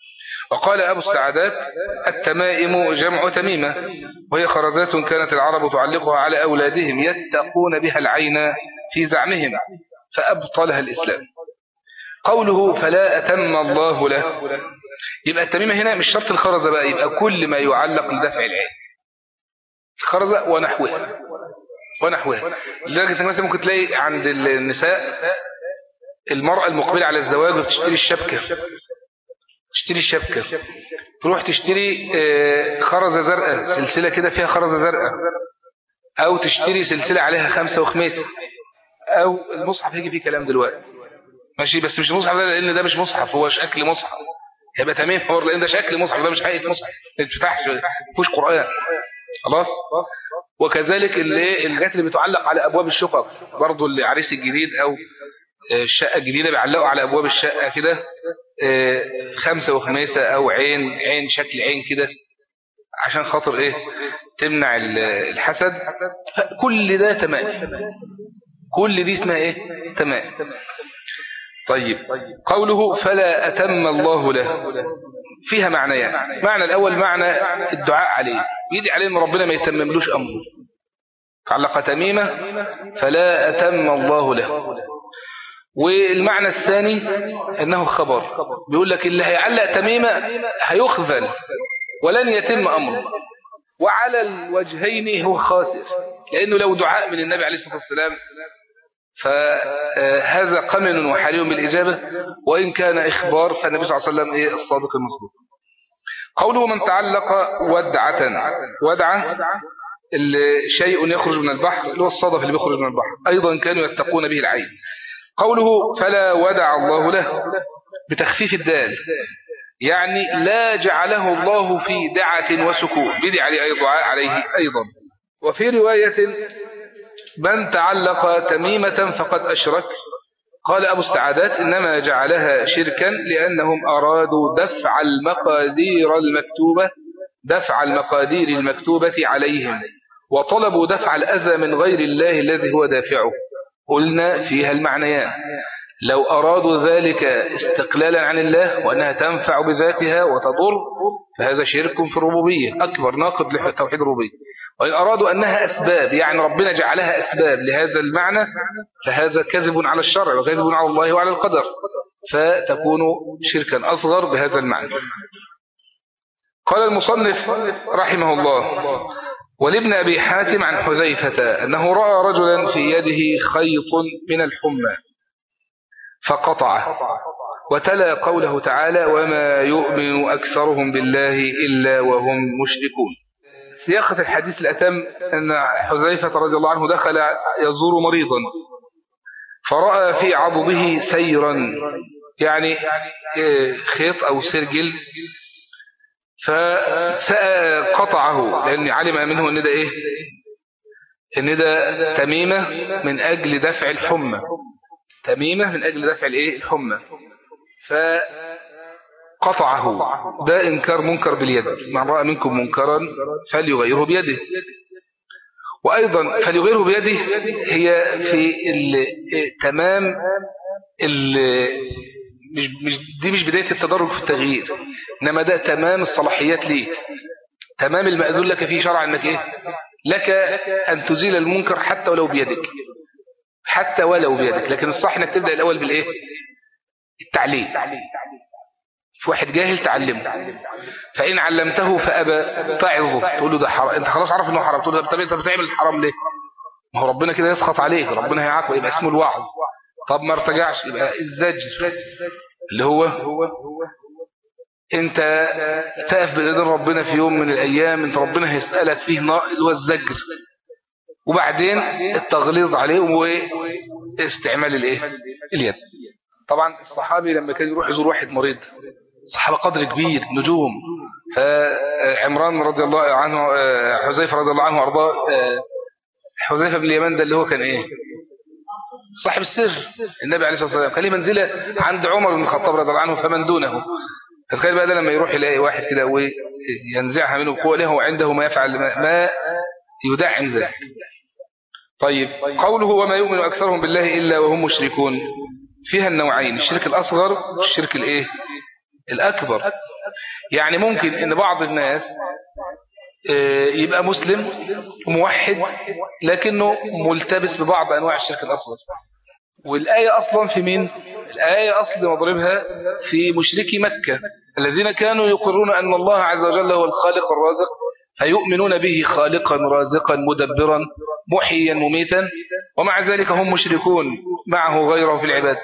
وقال أبو السعادات التمائم جمع تميمة وهي خرزات كانت العرب تعلقها على أولادهم يتقون بها العين في زعمهم فأبطلها الإسلام قوله فلا أتم الله له يبقى التميمة هنا مش شرط الخرزة بقى يبقى كل ما يعلق لدفع العين الخرزة ونحوها ونحوها لدرجة انك مثلا ممكن تلاقي عند النساء المرأة المقبلة على الزواج بتشتري الشبكة تشتري الشبكة تروح تشتري آه، خرزة زرقاء سلسلة كده فيها خرزة زرقاء او تشتري سلسلة عليها خمسة وخميسة او المصحف هيجي فيه كلام دلوقتي ماشي بس مش المصحف ده لان ده مش مصحف هو شكل مصحف هيبقى تمام حوار لان ده شكل مصحف ده مش حقيقة مصحف ما بتفتحش فيهوش قرآن خلاص وكذلك اللي الحاجات اللي بتعلق على ابواب الشقق برضه العريس الجديد او الشقة الجديدة بيعلقوا على ابواب الشقة كده آه، خمسة وخميسة او عين عين شكل عين كده عشان خاطر ايه تمنع الحسد كل ده تمام كل دي اسمها ايه تمام طيب قوله فلا أتم الله له فيها معنيان يعني. معنى الأول معنى الدعاء عليه يدعي عليه أن ربنا ما يتمملوش أمره تعلق تميمة فلا أتم الله له والمعنى الثاني أنه خبر بيقول لك اللي هيعلق تميمة هيخذل ولن يتم أمره وعلى الوجهين هو خاسر لأنه لو دعاء من النبي عليه الصلاة والسلام فهذا قمن وحري بالإجابة وإن كان إخبار فالنبي صلى الله عليه وسلم إيه الصادق المصدوق قوله من تعلق ودعة ودعة شيء يخرج من البحر اللي هو الصدف اللي بيخرج من البحر أيضا كانوا يتقون به العين قوله فلا ودع الله له بتخفيف الدال يعني لا جعله الله في دعة وسكون بدع عليه أيضا وفي رواية من تعلق تميمة فقد أشرك قال أبو السعادات إنما جعلها شركا لأنهم أرادوا دفع المقادير المكتوبة دفع المقادير المكتوبة عليهم وطلبوا دفع الأذى من غير الله الذي هو دافعه قلنا فيها المعنيان لو أرادوا ذلك استقلالا عن الله وأنها تنفع بذاتها وتضر فهذا شرك في الربوبية أكبر ناقض لتوحيد الربوبية وإن أرادوا أنها أسباب يعني ربنا جعلها أسباب لهذا المعنى فهذا كذب على الشرع وكذب على الله وعلى القدر فتكون شركا أصغر بهذا المعنى قال المصنف رحمه الله ولابن أبي حاتم عن حذيفة أنه رأى رجلا في يده خيط من الحمى فقطعه وتلا قوله تعالى وما يؤمن أكثرهم بالله إلا وهم مشركون سياقة الحديث الأتم أن حذيفة رضي الله عنه دخل يزور مريضا فرأى في عضده سيرا يعني آه، خيط أو سرجل فقطعه لأن علم منه أن ده إيه أن ده تميمة من أجل دفع الحمى تميمة من أجل دفع الإيه الحمى قطعه ده إنكار منكر باليد من رأى منكم منكرا فليغيره بيده وأيضا فليغيره بيده هي في تمام مش مش دي مش بداية التدرج في التغيير إنما ده تمام الصلاحيات ليك تمام المأذون لك فيه شرع أنك إيه لك أن تزيل المنكر حتى ولو بيدك حتى ولو بيدك لكن الصح أنك تبدأ الأول بالإيه التعليم في واحد جاهل تعلمه فإن علمته فأبى تعظه تقول له ده حرام انت خلاص عرف انه حرام تقول له طب انت بتعمل الحرام ليه ما هو ربنا كده يسخط عليك ربنا هيعاقبه يبقى اسمه الوعظ طب ما ارتجعش يبقى الزجر اللي هو انت تقف بإذن ربنا في يوم من الأيام انت ربنا هيسألك فيه اللي هو الزجر وبعدين التغليظ عليه واستعمال الايه اليد طبعا الصحابي لما كان يروح يزور واحد مريض صحابة قدر كبير نجوم فعمران رضي الله عنه حذيفة رضي الله عنه وارضاه حذيفة بن اليمان ده اللي هو كان ايه صاحب السر النبي عليه الصلاة والسلام كان له منزلة عند عمر بن الخطاب رضي الله عنه فمن دونه تخيل بقى ده لما يروح يلاقي واحد كده وينزعها منه بقوة له وعنده ما يفعل ما يدعم ذلك طيب قوله وما يؤمن أكثرهم بالله إلا وهم مشركون فيها النوعين الشرك الأصغر والشرك الإيه الأكبر يعني ممكن ان بعض الناس آه، يبقى مسلم موحد لكنه ملتبس ببعض أنواع الشرك الأصغر والآية أصلا في مين؟ الآية أصل مضربها في مشركي مكة الذين كانوا يقرون أن الله عز وجل هو الخالق الرازق فيؤمنون به خالقا رازقا مدبرا محيا مميتا ومع ذلك هم مشركون معه غيره في العباد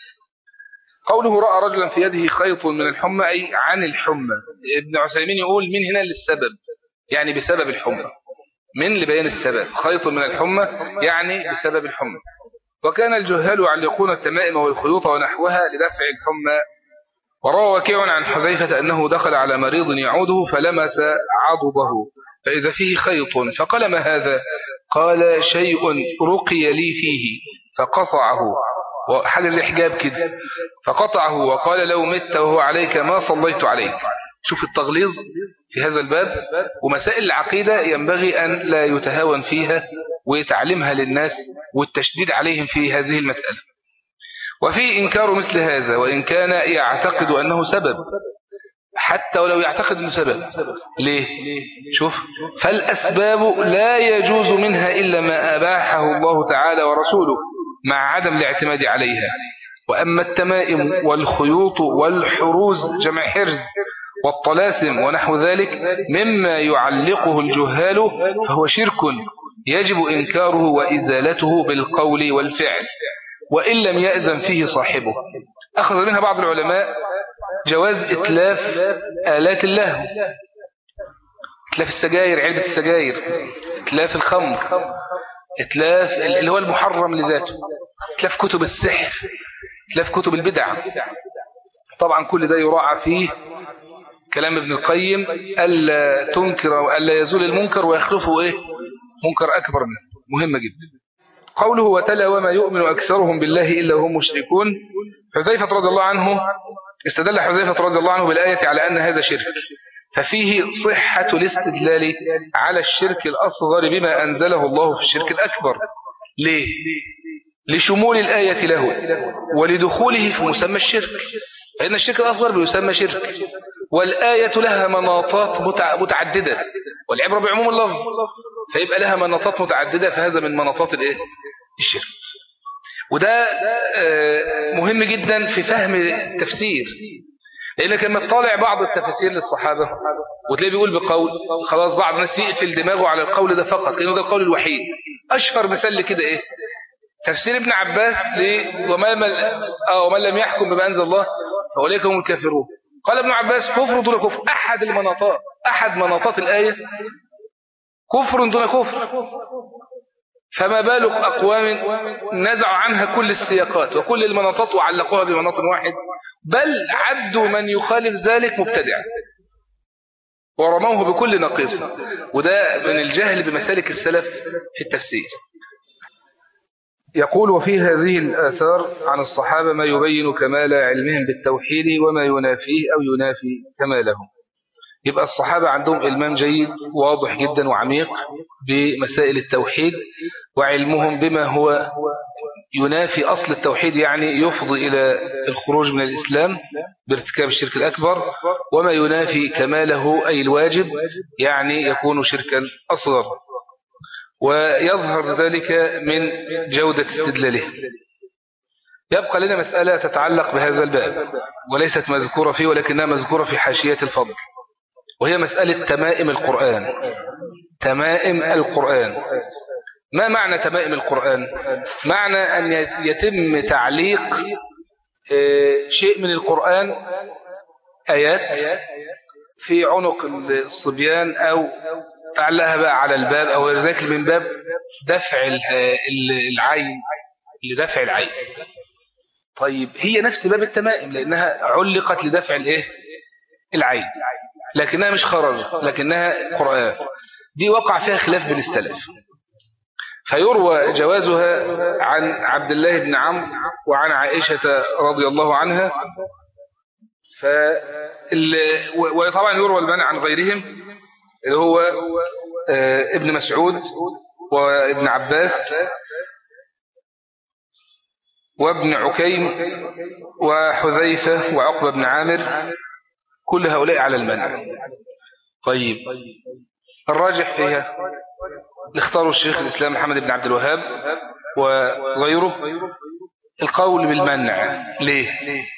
قوله رأى رجلا في يده خيط من الحمى أي عن الحمى ابن عثيمين يقول من هنا للسبب يعني بسبب الحمى من لبيان السبب خيط من الحمى يعني بسبب الحمى وكان الجهال يعلقون التمائم والخيوط ونحوها لدفع الحمى وروى وكيع عن حذيفة أنه دخل على مريض يعوده فلمس عضده فإذا فيه خيط فقال ما هذا قال شيء رقي لي فيه فقطعه وحاجة زي حجاب كده فقطعه وقال لو مت وهو عليك ما صليت عليك شوف التغليظ في هذا الباب ومسائل العقيدة ينبغي أن لا يتهاون فيها ويتعلمها للناس والتشديد عليهم في هذه المسألة وفي إنكار مثل هذا وإن كان يعتقد أنه سبب حتى ولو يعتقد أنه سبب ليه؟ شوف فالأسباب لا يجوز منها إلا ما أباحه الله تعالى ورسوله مع عدم الاعتماد عليها وأما التمائم والخيوط والحروز جمع حرز والطلاسم ونحو ذلك مما يعلقه الجهال فهو شرك يجب إنكاره وإزالته بالقول والفعل وإن لم يأذن فيه صاحبه أخذ منها بعض العلماء جواز إتلاف آلات اللهو إتلاف السجاير علبة السجاير إتلاف الخمر إتلاف اللي هو المحرم لذاته إتلاف كتب السحر إتلاف كتب البدع طبعا كل ده يراعى فيه كلام ابن القيم ألا تنكر وألا يزول المنكر ويخلفه إيه منكر أكبر منه مهمة جدا قوله وتلا وما يؤمن أكثرهم بالله إلا هم مشركون حذيفة رضي الله عنه استدل حذيفة رضي الله عنه بالآية على أن هذا شرك ففيه صحة الاستدلال على الشرك الأصغر بما أنزله الله في الشرك الأكبر ليه؟ لشمول الآية له ولدخوله في مسمى الشرك فإن الشرك الأصغر بيسمى شرك والآية لها مناطات متعددة والعبرة بعموم اللفظ فيبقى لها مناطات متعددة فهذا من مناطات الايه الشرك وده آه، مهم جدا في فهم التفسير لأنك لما تطالع بعض التفاسير للصحابة وتلاقيه بيقول بقول خلاص بعض الناس يقفل دماغه على القول ده فقط لأنه ده القول الوحيد أشهر مثال كده إيه تفسير ابن عباس وما آه، ومن لم يحكم بما أنزل الله فأولئك هم الكافرون قال ابن عباس كفر دون كفر أحد المناطات أحد مناطات الآية كفر دون كفر فما بالك أقوام نزعوا عنها كل السياقات وكل المناطات وعلقوها بمناط واحد بل عدوا من يخالف ذلك مبتدع ورموه بكل نقيص وده من الجهل بمسالك السلف في التفسير يقول وفي هذه الآثار عن الصحابة ما يبين كمال علمهم بالتوحيد وما ينافيه أو ينافي كمالهم يبقى الصحابة عندهم إلمام جيد واضح جدا وعميق بمسائل التوحيد وعلمهم بما هو ينافي أصل التوحيد يعني يفضي إلى الخروج من الإسلام بارتكاب الشرك الأكبر وما ينافي كماله أي الواجب يعني يكون شركا أصغر ويظهر ذلك من جودة استدلاله يبقى لنا مسألة تتعلق بهذا الباب وليست مذكورة فيه ولكنها مذكورة في حاشية الفضل وهي مسألة تمائم القرآن تمائم القرآن ما معنى تمائم القرآن معنى أن يتم تعليق آه، شيء من القرآن آيات في عنق الصبيان أو تعلقها بقى على الباب أو ذلك من باب دفع العين لدفع العين طيب هي نفس باب التمائم لأنها علقت لدفع الايه العين لكنها مش خرج لكنها قرآن دي وقع فيها خلاف بين السلف فيروى جوازها عن عبد الله بن عمرو وعن عائشة رضي الله عنها ف وطبعا يروى المنع عن غيرهم هو آه، ابن مسعود وابن عباس وابن عكيم وحذيفة وعقبة بن عامر كل هؤلاء على المنع طيب الراجح فيها اختاروا الشيخ الإسلام محمد بن عبد الوهاب وغيره القول بالمنع ليه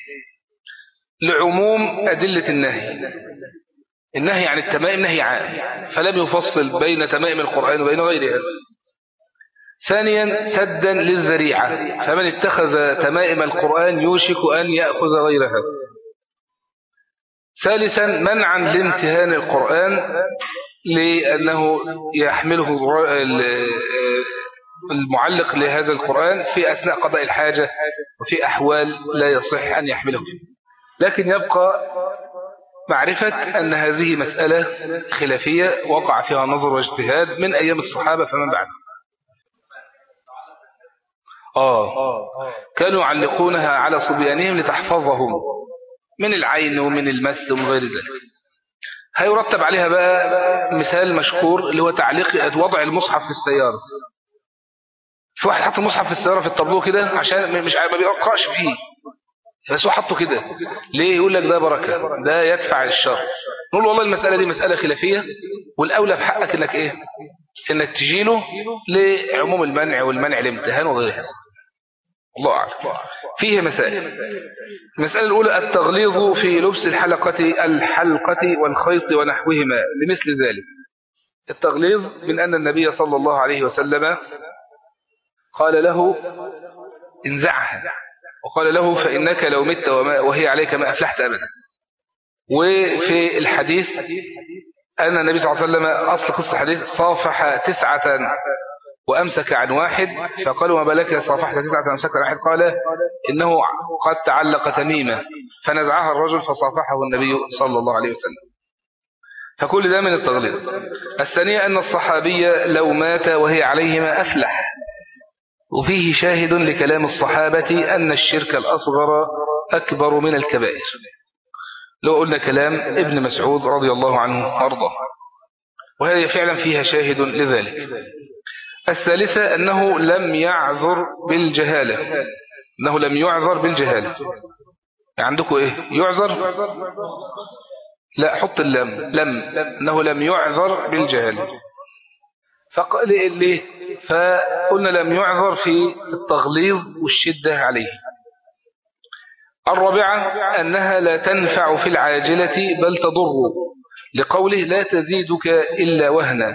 لعموم أدلة النهي النهي عن التمائم نهي عام فلم يفصل بين تمائم القرآن وبين غيرها ثانيا سدا للذريعة فمن اتخذ تمائم القرآن يوشك أن يأخذ غيرها ثالثا منعا لامتهان القرآن لأنه يحمله المعلق لهذا القرآن في أثناء قضاء الحاجة وفي أحوال لا يصح أن يحمله فيه لكن يبقى معرفة أن هذه مسألة خلافية وقع فيها نظر واجتهاد من أيام الصحابة فمن بعد آه كانوا يعلقونها على صبيانهم لتحفظهم من العين ومن المس ومن غير ذلك هيرتب عليها بقى مثال مشهور اللي هو تعليق وضع المصحف في السيارة في واحد حط المصحف في السيارة في الطابلو كده عشان مش ما بيقرأش فيه بس هو حطه كده ليه يقول لك ده بركة ده يدفع الشر نقول والله المسألة دي مسألة خلافية والأولى في حقك انك ايه انك تجيله لعموم المنع والمنع الامتهان وغير هذا الله أعلم فيه مسائل المسألة الأولى التغليظ في لبس الحلقة الحلقة والخيط ونحوهما لمثل ذلك التغليظ من أن النبي صلى الله عليه وسلم قال له انزعها وقال له فإنك لو مت وهي عليك ما أفلحت أبدا وفي الحديث أن النبي صلى الله عليه وسلم أصل قصة الحديث صافح تسعة وأمسك عن واحد فقالوا ما بلك صافحت تسعة وأمسك عن واحد قال إنه قد تعلق تميمة فنزعها الرجل فصافحه النبي صلى الله عليه وسلم فكل ده من التغليظ الثانية أن الصحابية لو مات وهي عليهما أفلح وفيه شاهد لكلام الصحابة أن الشرك الأصغر أكبر من الكبائر لو قلنا كلام ابن مسعود رضي الله عنه وارضاه وهذه فعلا فيها شاهد لذلك الثالثة أنه لم يعذر بالجهالة أنه لم يعذر بالجهالة عندكم إيه يعذر لا حط اللم لم أنه لم يعذر بالجهالة فقال ليه فقلنا لم يعذر في التغليظ والشدة عليه الرابعة أنها لا تنفع في العاجلة بل تضر لقوله لا تزيدك إلا وهنا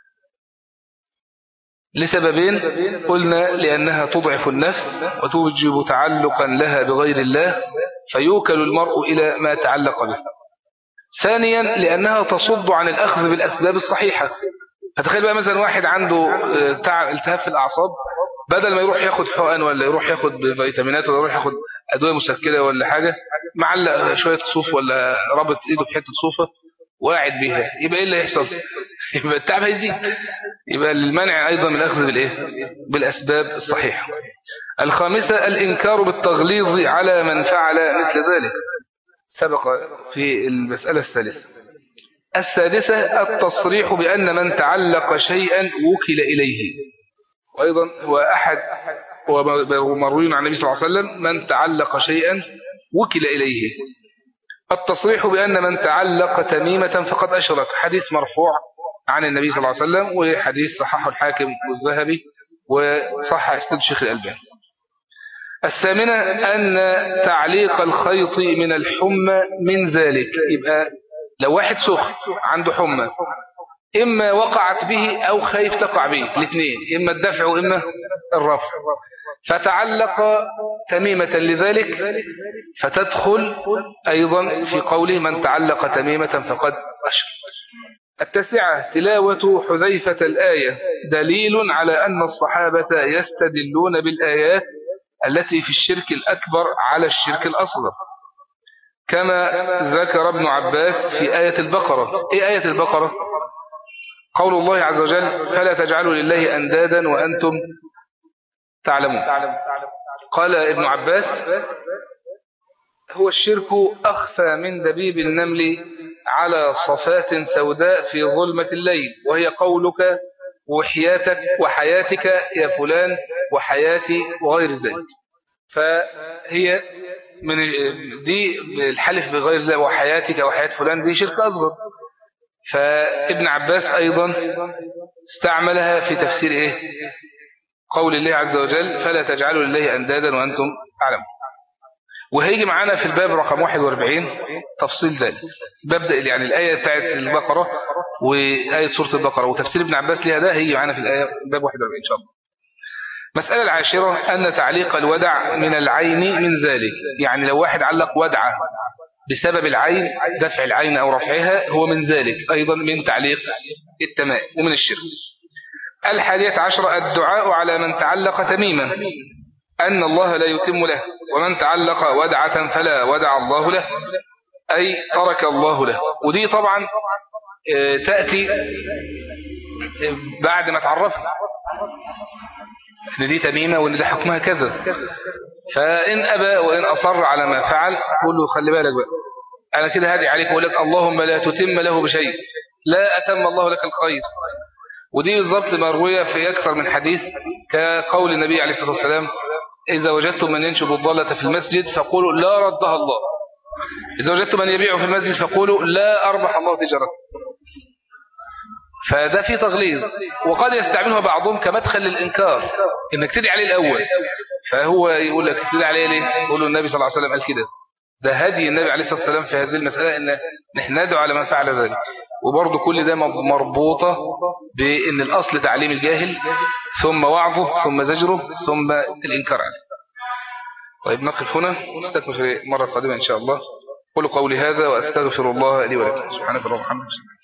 لسببين قلنا لأنها تضعف النفس وتوجب تعلقا لها بغير الله فيوكل المرء إلى ما تعلق به ثانيا لأنها تصد عن الأخذ بالأسباب الصحيحة فتخيل بقى مثلا واحد عنده آه، تعب التهاب في الأعصاب بدل ما يروح ياخد حقن ولا يروح ياخد فيتامينات ولا يروح ياخد أدوية مسكنة ولا حاجة معلق شوية صوف ولا رابط إيده بحتة صوفة وقاعد بيها يبقى إيه اللي هيحصل يبقى التعب هيزيد يبقى المنع أيضا من الأخذ بالإيه بالأسباب الصحيحة الخامسة الإنكار بالتغليظ على من فعل مثل ذلك سبق في المسألة الثالثة السادسة التصريح بأن من تعلق شيئا وكل إليه وأيضا هو أحد ومروي عن النبي صلى الله عليه وسلم من تعلق شيئا وكل إليه التصريح بأن من تعلق تميمة فقد أشرك حديث مرفوع عن النبي صلى الله عليه وسلم وحديث صححه الحاكم والذهبي وصح استد شيخ الألباني الثامنة أن تعليق الخيط من الحمى من ذلك يبقى لو واحد سخن عنده حمى إما وقعت به أو خايف تقع به الاثنين إما الدفع وإما الرفع فتعلق تميمة لذلك فتدخل أيضا في قوله من تعلق تميمة فقد أشرك التاسعة تلاوة حذيفة الآية دليل على أن الصحابة يستدلون بالآيات التي في الشرك الأكبر على الشرك الأصغر كما ذكر ابن عباس في آية البقرة إيه آية البقرة قول الله عز وجل فلا تجعلوا لله أندادا وأنتم تعلمون قال ابن عباس هو الشرك أخفى من دبيب النمل على صفات سوداء في ظلمة الليل وهي قولك وحياتك وحياتك يا فلان وحياتي وغير ذلك فهي من دي الحلف بغير الله وحياتك وحياة فلان دي شرك أصغر فابن عباس أيضا استعملها في تفسير إيه قول الله عز وجل فلا تجعلوا لله أندادا وأنتم أعلمون وهيجي معانا في الباب رقم 41 تفصيل ذلك ببدأ يعني الآية بتاعت البقرة وآية سورة البقرة وتفسير ابن عباس لها ده هيجي معانا في الآية باب 41 إن شاء الله مسألة العاشرة أن تعليق الودع من العين من ذلك يعني لو واحد علق ودعة بسبب العين دفع العين أو رفعها هو من ذلك أيضا من تعليق التماء ومن الشرك الحادية عشرة الدعاء على من تعلق تميما أن الله لا يتم له ومن تعلق ودعة فلا ودع الله له أي ترك الله له ودي طبعا آه، تأتي بعد ما تعرفنا ان دي تميمة وان ده حكمها كذا فإن أبى وإن أصر على ما فعل قول له خلي بالك بقى أنا كده هادي عليك وقول لك اللهم لا تتم له بشيء لا أتم الله لك الخير ودي بالضبط مروية في أكثر من حديث كقول النبي عليه الصلاة والسلام إذا وجدتم من ينشد الضالة في المسجد فقولوا لا ردها الله إذا وجدتم من يبيع في المسجد فقولوا لا أربح الله تجارته فده في تغليظ وقد يستعملها بعضهم كمدخل للإنكار إنك تدعي عليه الأول فهو يقول لك تدعي عليه ليه يقول له النبي صلى الله عليه وسلم قال كده ده هدي النبي عليه الصلاة والسلام في هذه المسألة إن نحن ندعو على من فعل ذلك وبرضه كل ده مربوطة بأن الأصل تعليم الجاهل ثم وعظه ثم زجره ثم الإنكار عليه طيب نقف هنا نستكمل في مرة قادمة إن شاء الله قولوا قولي هذا وأستغفر الله لي ولكم سبحانك اللهم وبحمدك